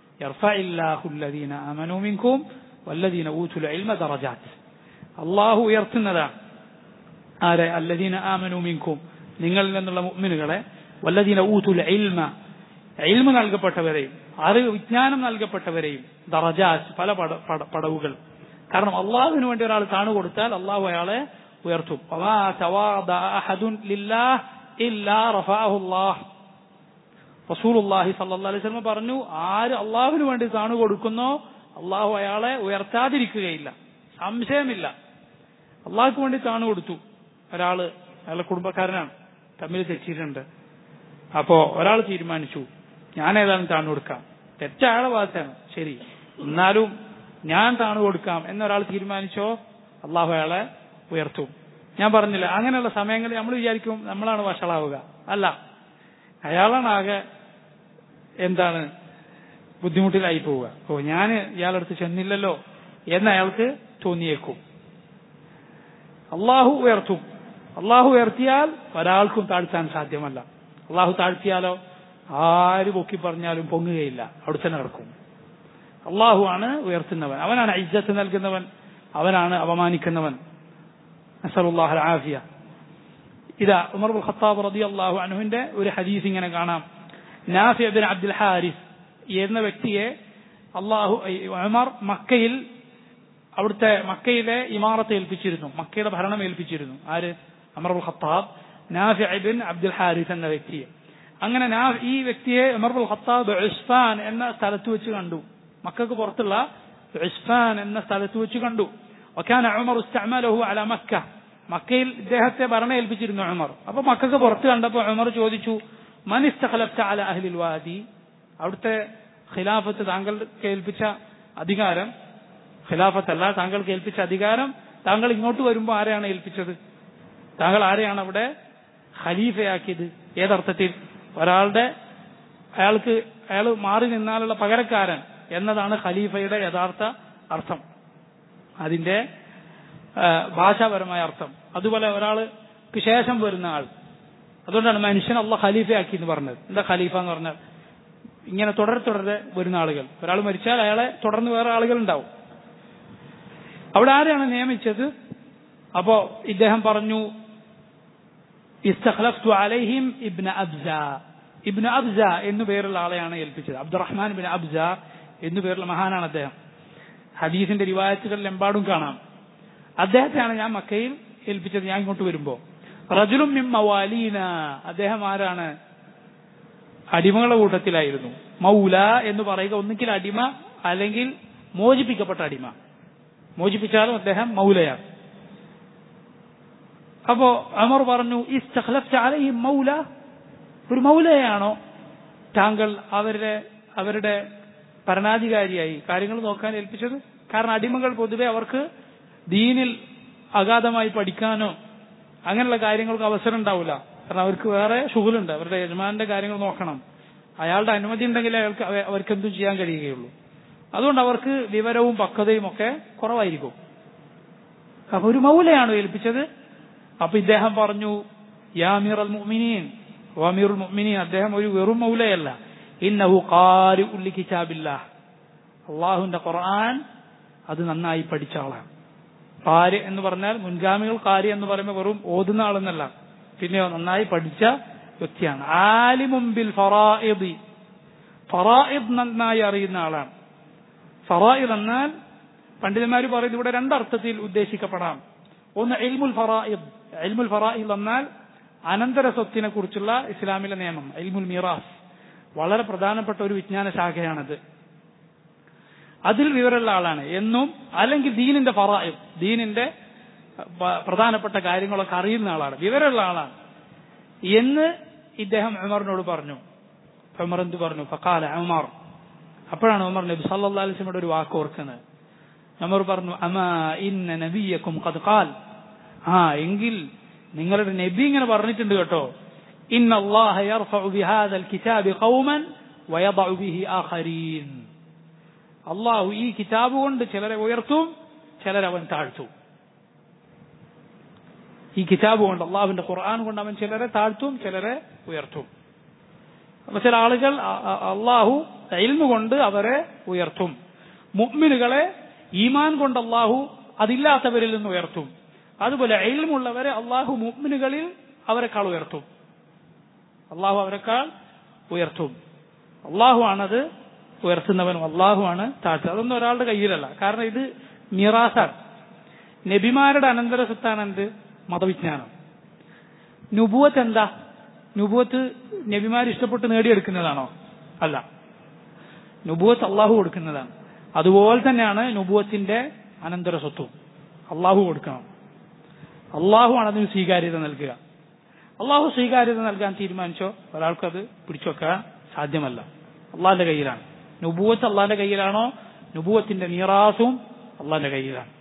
അള്ളാഹു ഉയർത്തുന്നതാണ് ആരെ അല്ലദീന ആമനൂമിൻകും നിങ്ങളിൽ നിന്നുള്ള മുഅ്മിനുകളെ വല്ലദീന ഊതുൽ ഇൽമ ഇൽമ നൽകപ്പെട്ടവരെയും അറിവ് വിജ്ഞാനം നൽകപ്പെട്ടവരെയും ദറജാസ് പല പട പട- പടവുകൾ കാരണം അള്ളാഹുവിന് വേണ്ടി ഒരാൾ താണു കൊടുത്താൽ അള്ളാഹു അയാളെ ഉയർത്തും വമാ തവാദഅ അഹദുൻ ലില്ലാഹ് ഇല്ലാ റഫഅഹു അല്ലാഹ് റസൂലുള്ളാഹി സല്ലല്ലാഹു അലൈഹി വസല്ലം പറഞ്ഞു ആര് അള്ളാഹുവിന് വേണ്ടി താണു കൊടുക്കുന്നോ അള്ളാഹു അയാളെ ഉയർത്താതിരിക്കുകയില്ല സംശയമില്ല അള്ളാഹുക്ക് വേണ്ടി താണു കൊടുത്തു ഒരാള് അയാളുടെ കുടുംബക്കാരനാണ് തമ്മിൽ തെറ്റിയിട്ടുണ്ട് അപ്പോ ഒരാൾ തീരുമാനിച്ചു ഞാൻ ഏതായാലും താണു കൊടുക്കാം തെറ്റയാളെ ഭാഗത്താണ് ശരി എന്നാലും ഞാൻ താണു കൊടുക്കാം എന്നൊരാൾ തീരുമാനിച്ചോ അള്ളാഹു അയാളെ ഉയർത്തും ഞാൻ പറഞ്ഞില്ല അങ്ങനെയുള്ള സമയങ്ങളിൽ നമ്മൾ വിചാരിക്കും നമ്മളാണ് വഷളാവുക അല്ല അയാളാണ് ആകെ എന്താണ് ബുദ്ധിമുട്ടിലായി പോവുക ഓ ഞാൻ ഇയാളടുത്ത് ചെന്നില്ലല്ലോ എന്ന് അയാൾക്ക് തോന്നിയേക്കും അള്ളാഹു ഉയർത്തും അള്ളാഹു ഉയർത്തിയാൽ ഒരാൾക്കും താഴ്ത്താൻ സാധ്യമല്ല അള്ളാഹു താഴ്ത്തിയാലോ ആര് പൊക്കി പറഞ്ഞാലും പൊങ്ങുകയില്ല അവിടെ തന്നെ കിടക്കും അള്ളാഹു ആണ് ഉയർത്തുന്നവൻ അവനാണ് ഇജ്ജത്ത് നൽകുന്നവൻ അവനാണ് അപമാനിക്കുന്നവൻ നസറുല്ലാഹ് ആഫിയ ഇതാ ഉമർ ബുൽ ഖത്താബ് റളിയല്ലാഹു അൻഹുവിന്റെ ഒരു ഹദീസ് ഇങ്ങനെ കാണാം നാഫി ബിൻ അബ്ദുൽ ഹാരിസ് എന്ന വ്യക്തിയെ അള്ളാഹു ഉമർ മക്കയിൽ അവിടുത്തെ മക്കയിലെ ഇമാറത്ത് ഏൽപ്പിച്ചിരുന്നു മക്കയുടെ ഭരണം ഏൽപ്പിച്ചിരുന്നു ആര് Amar ul Khattab Nafi bin Abdul Haris എന്ന വ്യക്തിയെ അങ്ങനെ നാ- ഈ വ്യക്തിയെ ഉമർ ഉൽ ഖത്താബ് ഉസ്ഫാൻ എന്ന സ്ഥലത്ത് വെച്ച് കണ്ടു മക്കൾക്ക് പുറത്തുള്ള ഉസ്ഫാൻ എന്ന സ്ഥലത്ത് വെച്ച് കണ്ടു وكان عمر استعمله على مكة മക്കയിൽ ഇദ്ദേഹത്തെ ഭരണം ഏൽപ്പിച്ചിരുന്നു ഉമർ അപ്പൊ മക്കൾക്ക് പുറത്ത് കണ്ടപ്പോൾ ഉമർ ചോദിച്ചു മൻ ഇസ്തഖലഫ്ത അല അഹ്ലിൽ വാദി അവിടുത്തെ ഖിലാഫത്ത് താങ്കൾക്ക് ഏൽപ്പിച്ച അധികാരം ഖിലാഫത്തല്ല താങ്കൾക്ക് ഏൽപ്പിച്ച അധികാരം താങ്കൾ ഇങ്ങോട്ട് വരുമ്പോൾ ആരെയാണ് ഏൽപ്പിച്ചത് താങ്കൾ ആരെയാണ് അവിടെ ഖലീഫയാക്കിയത് ഏതർത്ഥത്തിൽ ഒരാളുടെ അയാൾക്ക് അയാൾ മാറി നിന്നാലുള്ള പകരക്കാരൻ എന്നതാണ് ഖലീഫയുടെ യഥാർത്ഥ അർത്ഥം അതിന്റെ ആ, ഭാഷാപരമായ അർത്ഥം അതുപോലെ ഒരാൾക്ക് ശേഷം വരുന്ന ആൾ അതുകൊണ്ടാണ് മനുഷ്യൻ അള്ള ഖലീഫയാക്കി എന്ന് പറഞ്ഞത് എന്താ ഖലീഫ എന്ന് പറഞ്ഞാൽ ഇങ്ങനെ തുടരെ തുടരെ വരുന്ന ആളുകൾ ഒരാൾ മരിച്ചാൽ അയാളെ തുടർന്ന് വേറെ ആളുകൾ ഉണ്ടാവും അവിടെ ആരെയാണ് നിയമിച്ചത് അപ്പോ ഇദ്ദേഹം പറഞ്ഞു ഇസ്തഖലഫ്തു അലൈഹിം ഇബ്ന അബ്സ ഇബ്ന അബ്സ എന്നു പേരുള്ള ആളെയാണ് ഏൽപ്പിച്ചത് അബ്ദുറഹ്മാൻ ബിൻ അബ്സ എന്നു പേരുള്ള മഹാനാണ് അദ്ദേഹം ഹദീസിന്റെ റിവായത്തുകളിൽ എമ്പാടും കാണാം അദ്ദേഹത്തെയാണ് ഞാൻ മക്കയിൽ ഏൽപ്പിച്ചത് ഞാൻ ഇങ്ങോട്ട് വരുമ്പോ റജുലും മിൻ മവാലീന അദ്ദേഹം ആരാണ് അടിമകളുടെ കൂട്ടത്തിലായിരുന്നു മൗല എന്ന് പറയുക ഒന്നുകിൽ അടിമ അല്ലെങ്കിൽ മോചിപ്പിക്കപ്പെട്ട അടിമ മോചിപ്പിച്ചാലും അദ്ദേഹം മൗലയാണ് അപ്പോ അമർ പറഞ്ഞു ഇസ്തഖലഫ്ത അലൈഹിം മൗല ഒരു മൗലയാണോ താങ്കൾ അവരുടെ അവരുടെ ഭരണാധികാരിയായി കാര്യങ്ങൾ നോക്കാൻ ഏൽപ്പിച്ചത് കാരണം അടിമകൾ പൊതുവെ അവർക്ക് ദീനിൽ അഗാധമായി പഠിക്കാനോ അങ്ങനെയുള്ള കാര്യങ്ങൾക്ക് അവസരം ഉണ്ടാവില്ല കാരണം അവർക്ക് വേറെ ഷുഗലുണ്ട് അവരുടെ യജമാന്റെ കാര്യങ്ങൾ നോക്കണം അയാളുടെ അനുമതി ഉണ്ടെങ്കിൽ അയാൾക്ക് അവ- അവർക്ക് എന്തും ചെയ്യാൻ കഴിയുകയുള്ളൂ അതുകൊണ്ട് അവർക്ക് വിവരവും പക്വതയും ഒക്കെ കുറവായിരിക്കും അപ്പൊ ഒരു മൗലയാണോ ഏൽപ്പിച്ചത് അപ്പൊ ഇദ്ദേഹം പറഞ്ഞു യാ അമീർ അൽ മുഅ്മിനീൻ ഓ അമീറുൽ മുഅ്മിനീൻ അദ്ദേഹം ഒരു വെറും മൗലയല്ല ഇന്നഹു ഖാരി ഉല്ലി കിതാബില്ലാ അള്ളാഹുവിന്റെ ഖുർആൻ അത് നന്നായി പഠിച്ച ആളാണ് കാര് എന്ന് പറഞ്ഞാൽ മുൻഗാമികൾ കാര് എന്ന് പറയുമ്പോൾ വെറും ഓതുന്ന ആളെന്നല്ല പിന്നെയോ നന്നായി പഠിച്ച വ്യക്തിയാണ് ആലിമുംബിൽ ഫറായിദി ഫറായിദ് നന്നായി അറിയുന്ന ആളാണ് ഫറായിദ് എന്നാൽ പണ്ഡിതന്മാർ പറയുന്നത് ഇവിടെ രണ്ടർത്ഥത്തിൽ ഉദ്ദേശിക്കപ്പെടാം ഒന്ന് എൽമുൽ ഫറായിദ് എൽമുൽ ഫറായിദ് എന്നാൽ അനന്തര സ്വത്തിനെ കുറിച്ചുള്ള ഇസ്ലാമിലെ നിയമം എൽമുൽ മിറാസ് വളരെ പ്രധാനപ്പെട്ട ഒരു വിജ്ഞാന ശാഖയാണത് അതിൽ വിവരമുള്ള ആളാണ് എന്നും അല്ലെങ്കിൽ ദീനിന്റെ ഫറായിദ് ദീനിന്റെ പ- പ്രധാനപ്പെട്ട കാര്യങ്ങളൊക്കെ അറിയുന്ന ആളാണ് വിവരമുള്ള ആളാണ് എന്ന് ഇദ്ദേഹം ഉമറിനോട് പറഞ്ഞു ഉമർ എന്ത് പറഞ്ഞു ഫക്കാല ഉമർ അപ്പോഴാണ് ഉമർ നബി സല്ലല്ലാഹു അലൈഹി വസല്ലമയുടെ ഒരു വാക്ക് ഓർക്കുന്നത് ഉമർ പറഞ്ഞു അമാ ഇന്ന നബിയക്കും ഖദ് ഖാൽ ആ എങ്കിൽ നിങ്ങളുടെ നബി ഇങ്ങനെ പറഞ്ഞിട്ടുണ്ട് കേട്ടോ ഇന്ന അല്ലാഹ യർഫഉ ബിഹാദൽ കിതാബി ഖൗമൻ വയദഉ ബിഹി ആഖരീൻ അള്ളാഹു ഈ കിതാബ് കൊണ്ട് ചിലരെ ഉയർത്തും ചിലരെ അവൻ താഴ്ത്തും ഈ കിതാബ് കൊണ്ട് അള്ളാഹുവിന്റെ ഖുർആൻ കൊണ്ട് അവൻ ചിലരെ താഴ്ത്തും ചിലരെ ഉയർത്തും അപ്പൊ ചില ആളുകൾ അ- അ- അള്ളാഹു ഇൽമു കൊണ്ട് അവരെ ഉയർത്തും മുഅ്മിനുകളെ ഈമാൻ കൊണ്ട് അള്ളാഹു അതില്ലാത്തവരിൽ നിന്ന് ഉയർത്തും അതുപോലെ ഇൽമുള്ളവരെ അള്ളാഹു മുഅ്മിനുകളിൽ അവരെക്കാൾ ഉയർത്തും അള്ളാഹു അവരെക്കാൾ ഉയർത്തും അള്ളാഹു ആണത് ഉയർത്തുന്നവനും അള്ളാഹു ആണ് താഴ്ത്തുക അതൊന്നും ഒരാളുടെ കയ്യിലല്ല കാരണം ഇത് മിറാസാണ് നബിമാരുടെ അനന്തര സ്വത്താണ് എന്ത് മതവിജ്ഞാനം നുബുവത്ത് എന്താ നുബുവത്ത് നബിമാർ ഇഷ്ടപ്പെട്ട് നേടിയെടുക്കുന്നതാണോ അല്ല നുബുവത്ത് അള്ളാഹു കൊടുക്കുന്നതാണ് അതുപോലെ തന്നെയാണ് നുബുവത്തിന്റെ അനന്തര സ്വത്തും അള്ളാഹു കൊടുക്കണം അള്ളാഹു ആണ് അതിന് സ്വീകാര്യത നൽകുക അള്ളാഹു സ്വീകാര്യത നൽകാൻ തീരുമാനിച്ചോ ഒരാൾക്കത് പിടിച്ചുവെക്കാൻ സാധ്യമല്ല അള്ളാഹിന്റെ കയ്യിലാണ് നുബൂവത്ത് അള്ളാഹിന്റെ കയ്യിലാണോ നുബൂവത്തിന്റെ നീറാസും അള്ളാഹിന്റെ കയ്യിലാണ്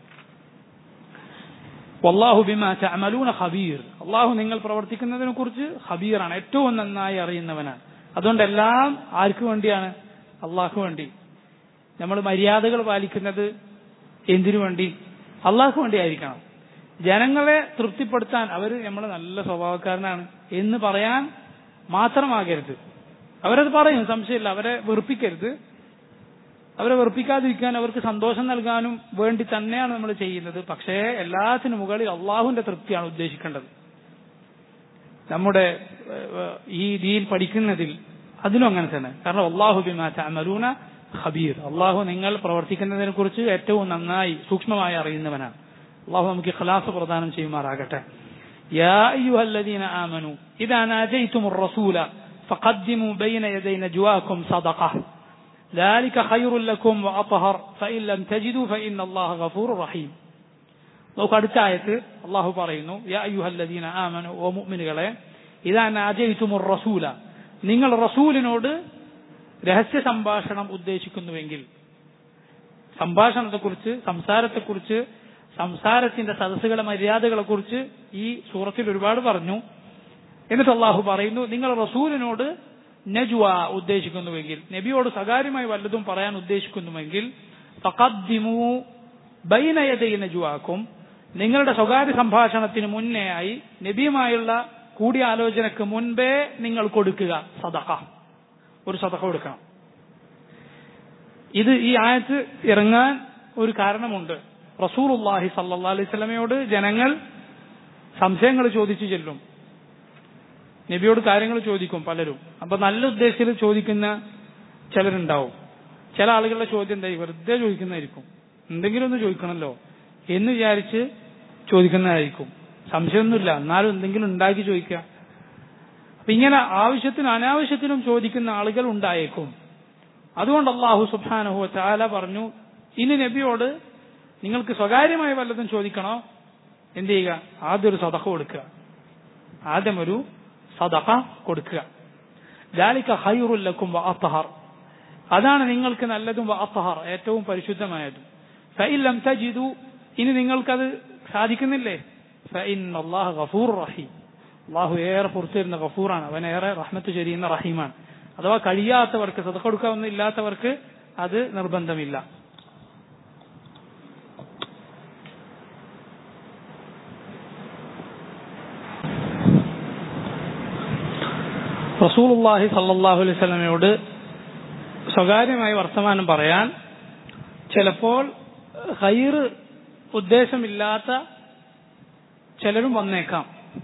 വല്ലാഹു ബിമാ തഅമലൂന ഖബീർ അള്ളാഹു നിങ്ങൾ പ്രവർത്തിക്കുന്നതിനെ കുറിച്ച് ഖബീറാണ് ഏറ്റവും നന്നായി അറിയുന്നവനാണ് അതുകൊണ്ട് എല്ലാം ആർക്ക് വേണ്ടിയാണ് അള്ളാഹു വേണ്ടി നമ്മൾ മര്യാദകൾ പാലിക്കുന്നത് എന്തിനു വേണ്ടി അള്ളാഹു വേണ്ടി ആയിരിക്കണം ജനങ്ങളെ തൃപ്തിപ്പെടുത്താൻ അവർ നമ്മൾ നല്ല സ്വഭാവക്കാരനാണ് എന്ന് പറയാൻ മാത്രമാകരുത് അവരത് പറയും സംശയമില്ല അവരെ വെറുപ്പിക്കരുത് അവരെ വെറുപ്പിക്കാതിരിക്കാൻ അവർക്ക് സന്തോഷം നൽകാനും വേണ്ടി തന്നെയാണ് നമ്മൾ ചെയ്യുന്നത് പക്ഷേ എല്ലാത്തിനും മുകളിൽ അള്ളാഹുവിന്റെ തൃപ്തിയാണ് ഉദ്ദേശിക്കേണ്ടത് നമ്മുടെ ഏഹ്, ഈ ദീൻ പഠിക്കുന്നതിൽ അതിലും അങ്ങനെ തന്നെ കാരണം അള്ളാഹു ബിമാ തഅമലൂന ഖബീർ അള്ളാഹു നിങ്ങൾ പ്രവർത്തിക്കുന്നതിനെ കുറിച്ച് ഏറ്റവും നന്നായി സൂക്ഷ്മമായി അറിയുന്നവനാണ് അള്ളാഹു നമുക്ക് ഖലാസ് പ്രദാനം ചെയ്യുമാറാകട്ടെ يا أيها الذين آمنوا إذا ناجيتم الرسول فقدموا بين يدي نجواكم صدقة ذلك خير لكم وأطهر فإن لم تجدوا فإن الله غفور رحيم നോക്ക് അടുത്ത ആയത്ത് അള്ളാഹു പറയുന്നു യാ അയ്യുഹല്ലദീന ആമനു ഓ മുഅ്മിനുകളെ ഇതാ നാജയിത്തുമുർ റസൂല നിങ്ങൾ റസൂലിനോട് രഹസ്യ സംഭാഷണം ഉദ്ദേശിക്കുന്നുവെങ്കിൽ സംഭാഷണത്തെക്കുറിച്ച് സംസാരത്തെക്കുറിച്ച് സംസാരത്തിന്റെ സദസ്സുകളെ മര്യാദകളെ കുറിച്ച് ഈ സൂറത്തിൽ ഒരുപാട് പറഞ്ഞു എന്നിട്ട് അള്ളാഹു പറയുന്നു നിങ്ങൾ റസൂലിനോട് നജുവ ഉദ്ദേശിക്കുന്നുവെങ്കിൽ നബിയോട് സ്വകാര്യമായി വല്ലതും പറയാൻ ഉദ്ദേശിക്കുന്നുവെങ്കിൽ ഫഖദ്ദിമു ബൈന യദൈ നജുവാക്കും നിങ്ങളുടെ സ്വകാര്യ സംഭാഷണത്തിന് മുന്നേയായി നബിയുമായുള്ള കൂടിയാലോചനക്ക് മുൻപേ നിങ്ങൾ കൊടുക്കുക സദഖ ഒരു സദഖ കൊടുക്കണം ഇത് ഈ ആയത്ത് ഇറങ്ങാൻ ഒരു കാരണമുണ്ട് റസൂലുള്ളാഹി സല്ലല്ലാഹു അലൈഹി വസല്ലമയോട് ജനങ്ങൾ സംശയങ്ങൾ ചോദിച്ചു ചെല്ലും നബിയോട് കാര്യങ്ങൾ ചോദിക്കും പലരും അപ്പൊ നല്ല ഉദ്ദേശത്തിൽ ചോദിക്കുന്ന ചിലരുണ്ടാവും ചില ആളുകളുടെ ചോദ്യം എന്തായി വെറുതെ ചോദിക്കുന്നതായിരിക്കും എന്തെങ്കിലും ഒന്ന് ചോദിക്കണമല്ലോ എന്ന് വിചാരിച്ച് ചോദിക്കുന്നതായിരിക്കും സംശയമൊന്നുമില്ല എന്നാലും എന്തെങ്കിലും ഉണ്ടാക്കി ചോദിക്കുക അപ്പൊ ഇങ്ങനെ ആവശ്യത്തിനും അനാവശ്യത്തിനും ചോദിക്കുന്ന ആളുകൾ ഉണ്ടായേക്കും അതുകൊണ്ട് അള്ളാഹു സുബാനഹു ചാല പറഞ്ഞു ഇനി നബിയോട് നിങ്ങൾക്ക് സ്വകാര്യമായി വല്ലതും ചോദിക്കണോ എന്ത് ചെയ്യുക ആദ്യം ഒരു സദഖ കൊടുക്കുക ആദ്യം ഒരു സദഖ കൊടുക്കുക ദാലിക ഹൈറുല്ലക്കും വഅത്തഹർ അതാണ് നിങ്ങൾക്ക് നല്ലതും വഅത്തഹർ ഏറ്റവും പരിശുദ്ധമായതും ഫഇല്ലം തജിദു ഇനി നിങ്ങൾക്കത് സാധിക്കുന്നില്ലേ ഫഇന്ന അല്ലാഹ ഗഫൂർ റഹീം അള്ളാഹു ഏറെ പുറത്തിരുന്ന ഗഫൂറാണ് അവൻ ഏറെ റഹ്മത്ത് ചൊരിയുന്ന റഹീമാണ് അഥവാ കഴിയാത്തവർക്ക് സദഖ കൊടുക്കാവുന്ന ഇല്ലാത്തവർക്ക് അത് നിർബന്ധമില്ല റസൂലുള്ളാഹി സല്ലല്ലാഹു അലൈഹി വസല്ലമയോട് സ്വകാര്യമായി വർത്തമാനം പറയാൻ ചിലപ്പോൾ ഹൈറ് ഉദ്ദേശമില്ലാത്ത ചിലരും വന്നേക്കാം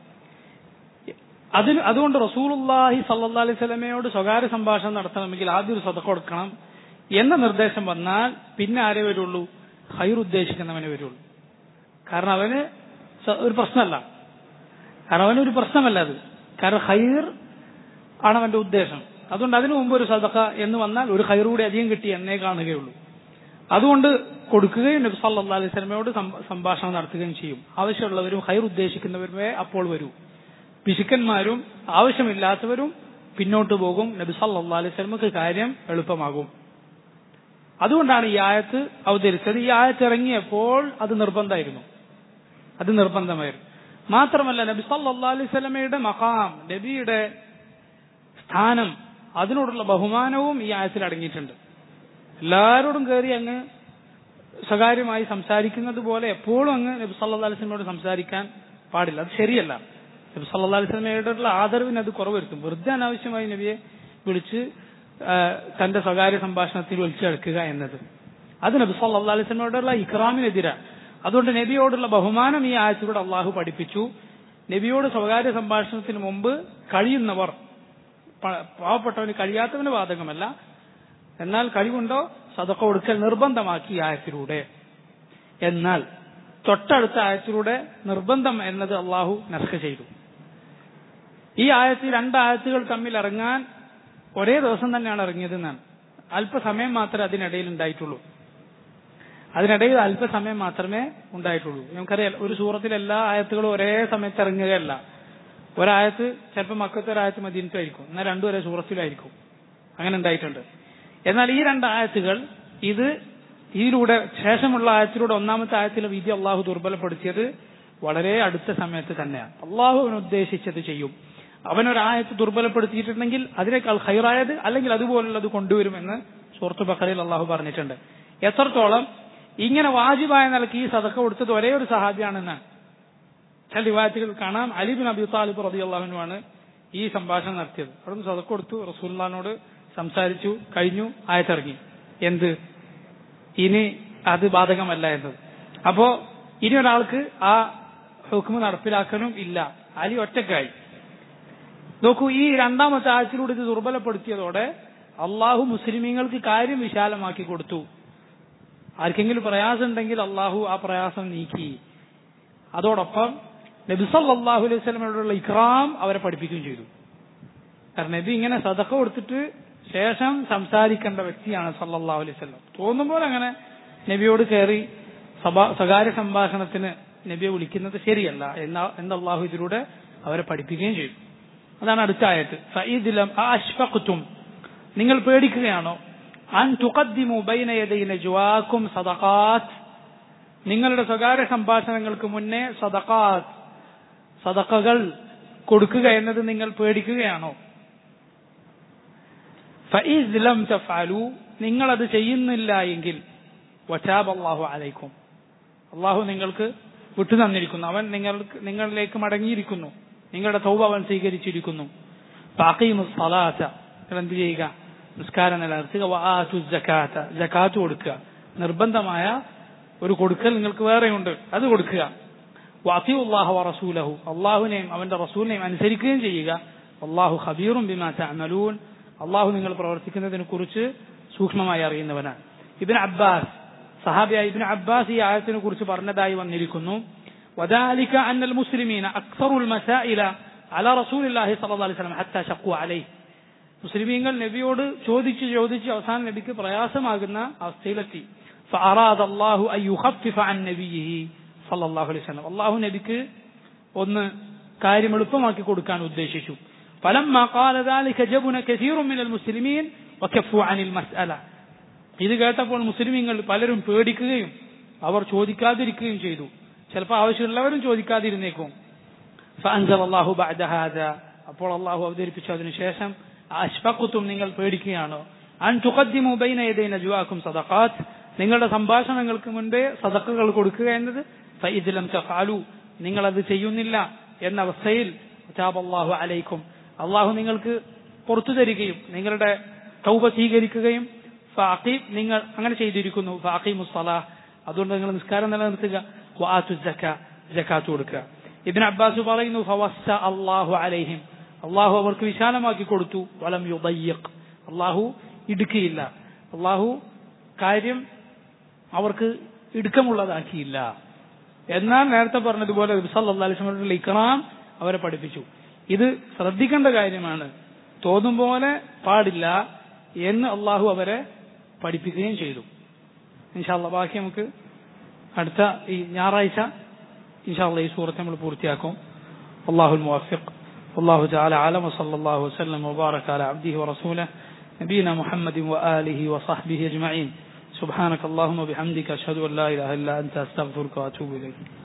അതിന് അതുകൊണ്ട് റസൂലുള്ളാഹി സല്ലല്ലാഹു അലൈഹി സ്വലമയോട് സ്വകാര്യ സംഭാഷണം നടത്തണമെങ്കിൽ ആദ്യം ഒരു സ്വതക്ക കൊടുക്കണം എന്ന നിർദ്ദേശം വന്നാൽ പിന്നെ ആരേ വരുള്ളൂ ഹൈർ ഉദ്ദേശിക്കുന്നവനെ വരുള്ളൂ കാരണം അവന് സ- ഒരു പ്രശ്നമല്ല കാരണം അവനൊരു പ്രശ്നമല്ല അത് കാരണം ഹൈർ ആണ് അവന്റെ ഉദ്ദേശം അതുകൊണ്ട് അതിനു മുമ്പ് ഒരു സദക്ക എന്ന് വന്നാൽ ഒരു ഹൈർ കൂടി അധികം കിട്ടി എന്നേ കാണുകയുള്ളൂ അതുകൊണ്ട് കൊടുക്കുകയും നബി സല്ലല്ലാഹു അലൈഹി സ്വലമയോട് സം- സംഭാഷണം നടത്തുകയും ചെയ്യും ആവശ്യമുള്ളവരും ഹൈർ ഉദ്ദേശിക്കുന്നവരുമേ അപ്പോൾ വരൂ പിശുക്കന്മാരും ആവശ്യമില്ലാത്തവരും പിന്നോട്ട് പോകും നബി സല്ലല്ലാഹു അലൈഹി സ്വലമക്ക് കാര്യം എളുപ്പമാകും അതുകൊണ്ടാണ് ഈ ആയത്ത് അവതരിച്ചത് ഈ ആയത്ത് ഇറങ്ങിയപ്പോൾ അത് നിർബന്ധമായിരുന്നു അത് നിർബന്ധമായിരുന്നു മാത്രമല്ല നബി സല്ലല്ലാഹു അലൈഹി സ്വലമയുടെ മഹാം നബിയുടെ സ്ഥാനം അതിനോടുള്ള ബഹുമാനവും ഈ ആയത്തിൽ അടങ്ങിയിട്ടുണ്ട് എല്ലാവരോടും കയറി അങ്ങ് സ്വകാര്യമായി സംസാരിക്കുന്നത് പോലെ എപ്പോഴും അങ്ങ് നബി സല്ലല്ലാഹു അലൈഹി വസല്ലമയോട് സംസാരിക്കാൻ പാടില്ല അത് ശരിയല്ല നബി സല്ലല്ലാഹു അലൈഹി വസല്ലമയോടുള്ള ആദരവിന് അത് കുറവ് വരുത്തും വെറുതെ അനാവശ്യമായി നബിയെ വിളിച്ച് ആ, തന്റെ സ്വകാര്യ സംഭാഷണത്തിൽ വിളിച്ചെടുക്കുക എന്നത് അത് നബി സല്ലല്ലാഹു അലൈഹി വസല്ലമയോടുള്ള ഇക്റാമിനെതിരാണ് അതുകൊണ്ട് നബിയോടുള്ള ബഹുമാനം ഈ ആയത്തിലൂടെ അള്ളാഹു പഠിപ്പിച്ചു നബിയോട് സ്വകാര്യ സംഭാഷണത്തിന് മുമ്പ് കഴിയുന്നവർ പ- പാവപ്പെട്ടവന് കഴിയാത്തവന് ബാധകമല്ല എന്നാൽ കഴിവുണ്ടോ സദക്ക കൊടുക്കൽ നിർബന്ധമാക്കി ഈ ആയത്തിലൂടെ എന്നാൽ തൊട്ടടുത്ത ആയത്തിലൂടെ നിർബന്ധം എന്നത് അള്ളാഹു നസ്ഖ ചെയ്തു ഈ ആയത്തിൽ രണ്ട് ആയത്തുകൾ തമ്മിൽ ഇറങ്ങാൻ ഒരേ ദിവസം തന്നെയാണ് ഇറങ്ങിയതെന്നാണ് അല്പസമയം മാത്രമേ അതിനിടയിൽ ഉണ്ടായിട്ടുള്ളൂ അതിനിടയിൽ അല്പസമയം മാത്രമേ ഉണ്ടായിട്ടുള്ളൂ നമുക്കറിയാം ഒരു സൂറത്തിൽ എല്ലാ ആയത്തുകളും ഒരേ സമയത്ത് ഇറങ്ങുകയല്ല ഒരായത്ത് ചിലപ്പോൾ മക്കത്തെ ഒരായത്ത് മദീനത്തായിരിക്കും എന്നാൽ രണ്ടും ഒരേ സൂറത്തിലായിരിക്കും അങ്ങനെ ഉണ്ടായിട്ടുണ്ട് എന്നാൽ ഈ രണ്ട് ആയത്തുകൾ ഇത് ഇതിലൂടെ ശേഷമുള്ള ആയത്തിലൂടെ ഒന്നാമത്തെ ആയത്തിലെ വിധി അള്ളാഹു ദുർബലപ്പെടുത്തിയത് വളരെ അടുത്ത സമയത്ത് തന്നെയാണ് അള്ളാഹു അവൻ ഉദ്ദേശിച്ചത് ചെയ്യും അവനൊരായത്ത് ദുർബലപ്പെടുത്തിയിട്ടുണ്ടെങ്കിൽ അതിനേക്കാൾ ഹൈറായത് അല്ലെങ്കിൽ അതുപോലുള്ളത് കൊണ്ടുവരുമെന്ന് സുഹൃത്ത് ബക്കറിൽ അള്ളാഹു പറഞ്ഞിട്ടുണ്ട് എത്രത്തോളം ഇങ്ങനെ വാജിബായ നിലയ്ക്ക് ഈ സദക്ക കൊടുത്തത് ഒരേ ഒരു സഹാബിയാണെന്ന് ചില റിവായത്തുകൾ കാണാം അലിബിൻ അബി താലിബ് റബി അള്ളാഹുനുമാണ് ഈ സംഭാഷണം നടത്തിയത് അവിടുന്ന് സദക്ക കൊടുത്തു റസൂല്ലാനോട് സംസാരിച്ചു കഴിഞ്ഞു ആയത്തിറങ്ങി എന്ത് ഇനി അത് ബാധകമല്ല എന്നത് അപ്പോ ഇനി ഒരാൾക്ക് ആ ഹുക്മ നടപ്പിലാക്കാനും ഇല്ല അലി ഒറ്റക്കായി നോക്കൂ ഈ രണ്ടാമത്തെ ആഴ്ചയിലൂടെ ഇത് ദുർബലപ്പെടുത്തിയതോടെ അള്ളാഹു മുസ്ലിമീങ്ങൾക്ക് കാര്യം വിശാലമാക്കി കൊടുത്തു ആർക്കെങ്കിലും പ്രയാസം ഉണ്ടെങ്കിൽ അള്ളാഹു ആ പ്രയാസം നീക്കി അതോടൊപ്പം നബി സല്ലല്ലാഹു അലൈഹി വസല്ലമയോടുള്ള ഇക്റാം അവരെ പഠിപ്പിക്കുകയും ചെയ്തു കാരണം നബി ഇങ്ങനെ സദക്ക കൊടുത്തിട്ട് ശേഷം സംസാരിക്കേണ്ട വ്യക്തിയാണ് സല്ലല്ലാഹു അലൈഹി വസല്ലം തോന്നുമ്പോൾ അങ്ങനെ നബിയോട് കയറി സഭാ സ്വകാര്യ സംഭാഷണത്തിന് നബിയെ വിളിക്കുന്നത് ശരിയല്ല എന്ന എന്ന് അള്ളാഹു ഇതിലൂടെ അവരെ പഠിപ്പിക്കുകയും ചെയ്തു അതാണ് അടുത്ത ആയത്ത് ഫഈദിലം അഷ്ഫഖ്തും നിങ്ങൾ പേടിക്കുകയാണോ അൻ തുഖദ്ദിമു ബൈന യദൈ നജ്വാക്കും സദഖാത്ത് നിങ്ങളുടെ സ്വകാര്യ സംഭാഷണങ്ങൾക്ക് മുന്നേ സദഖാത്ത് സദഖകൾ കൊടുക്കുക എന്നത് നിങ്ങൾ പേടിക്കുകയാണോ ഫഈദ് ലം തഫ്അലു നിങ്ങൾ അത് ചെയ്യുന്നില്ല എങ്കിൽ വചാബ് അള്ളാഹു അലൈക്കും അള്ളാഹു നിങ്ങൾക്ക് വിട്ടു തന്നിരിക്കുന്നു അവൻ നിങ്ങൾക്ക് നിങ്ങളിലേക്ക് മടങ്ങിയിരിക്കുന്നു നിങ്ങളുടെ തൗബ അവൻ സ്വീകരിച്ചിരിക്കുന്നു ഫഅഖീമു സ്വലാത്ത നിങ്ങൾ എന്ത് ചെയ്യുക നിസ്കാരം നിലനിർത്തുക വആതു സക്കാത്ത സക്കാത്ത് കൊടുക്കുക നിർബന്ധമായ ഒരു കൊടുക്കൽ നിങ്ങൾക്ക് വേറെയുണ്ട് അത് കൊടുക്കുക വാത്തിയു അള്ളാഹു റസൂലഹു അള്ളാഹുനെയും അവന്റെ റസൂലിനെയും അനുസരിക്കുകയും ചെയ്യുക അള്ളാഹു ഖബീറും ബിമാ തഅമലൂൻ അള്ളാഹു നിങ്ങൾ പ്രവർത്തിക്കുന്നതിനെ കുറിച്ച് സൂക്ഷ്മമായി അറിയുന്നവനാണ് ഇബിൻ അബ്ബാസ് സഹാബിയായ ഇബിൻ അബ്ബാസ് ഈ ആയത്തിനെ കുറിച്ച് പറഞ്ഞതായി വന്നിരിക്കുന്നു وذلك أن المسلمين أكثر المسائل على رسول الله صلى الله عليه وسلم حتى شقوا عليه മുസ്ലിമീങ്ങൾ നബിയോട് ചോദിച്ച് ചോദിച്ച് അവസാനം നബിക്ക് പ്രയാസമാകുന്ന അവസ്ഥയിലെത്തി فأراد الله أن يخفف عن نبيه صلى الله عليه وسلم അള്ളാഹു നബിക്ക് ഒന്ന് കാര്യം എളുപ്പമാക്കി കൊടുക്കാൻ ഉദ്ദേശിച്ചു فلما قال ذلك جبن كثير من المسلمين وكفوا عن المسألة ഇത് കേട്ടപ്പോൾ മുസ്ലിമീങ്ങൾ പലരും പേടിക്കുകയും അവർ ചോദിക്കാതിരിക്കുകയും ചെയ്തു ചിലപ്പോൾ ആവശ്യമുള്ളവരും ചോദിക്കാതിരുന്നേക്കും فأنزل الله بعد هذا അപ്പോൾ അള്ളാഹു അവതരിപ്പിച്ചു അതിനുശേഷം അഷ്ഫഖുത്തും നിങ്ങൾ പേടിക്കുകയാണോ അൻ തുഖദ്ദിമു ബൈന യദൈ നജ്വാക്കും സദഖാത്ത് നിങ്ങളുടെ സംഭാഷണങ്ങൾക്ക് മുൻപേ സദഖകൾ കൊടുക്കുക എന്നത് ഫഇദ്ലം തഫഅലു നിങ്ങൾ അത് ചെയ്യുന്നില്ല എന്ന അവസ്ഥയിൽ അല്ലാഹു അലൈക്കും അള്ളാഹു നിങ്ങൾക്ക് പുറത്തു തരികയും നിങ്ങളുടെ തൗബ സ്വീകരിക്കുകയും ഫാഖീം നിങ്ങൾ അങ്ങനെ ചെയ്തിരിക്കുന്നു ഫാഖീം മുസ്സലാ അതുകൊണ്ട് നിങ്ങൾ നിസ്കാരം നിലനിർത്തുക വാത്തു ജക്ക ജക്കാത്ത് കൊടുക്കുക ഇബിൻ അബ്ബാസ് പറയുന്നു ഫവസ്സ അള്ളാഹു അലൈഹിം അള്ളാഹു അവർക്ക് വിശാലമാക്കി കൊടുത്തു വലം യുദയ്യഖ് അള്ളാഹു ഇടുക്കിയില്ല അള്ളാഹു കാര്യം അവർക്ക് ഇടുക്കമുള്ളതാക്കിയില്ല എന്നാൽ നേരത്തെ പറഞ്ഞതുപോലെ സല്ലാസ്മയുടെ ഇക്റാം അവരെ പഠിപ്പിച്ചു ഇത് ശ്രദ്ധിക്കേണ്ട കാര്യമാണ് തോന്നും പോലെ പാടില്ല എന്ന് അള്ളാഹു അവരെ പഠിപ്പിക്കുകയും ചെയ്തു ഇൻഷാല്ല ബാക്കി നമുക്ക് അടുത്ത ഈ ഞായറാഴ്ച ഇൻഷാല്ല ഈ സൂറത്ത് നമ്മൾ പൂർത്തിയാക്കും അള്ളാഹുൽ മുവഫിഖ് والله تعالى أعلم وصلى الله وسلم وبارك على عبده ورسوله نبينا محمد وآله وصحبه أجمعين سبحانك اللهم وبحمدك أشهد أن لا إله إلا أنت أستغفرك وأتوب إليك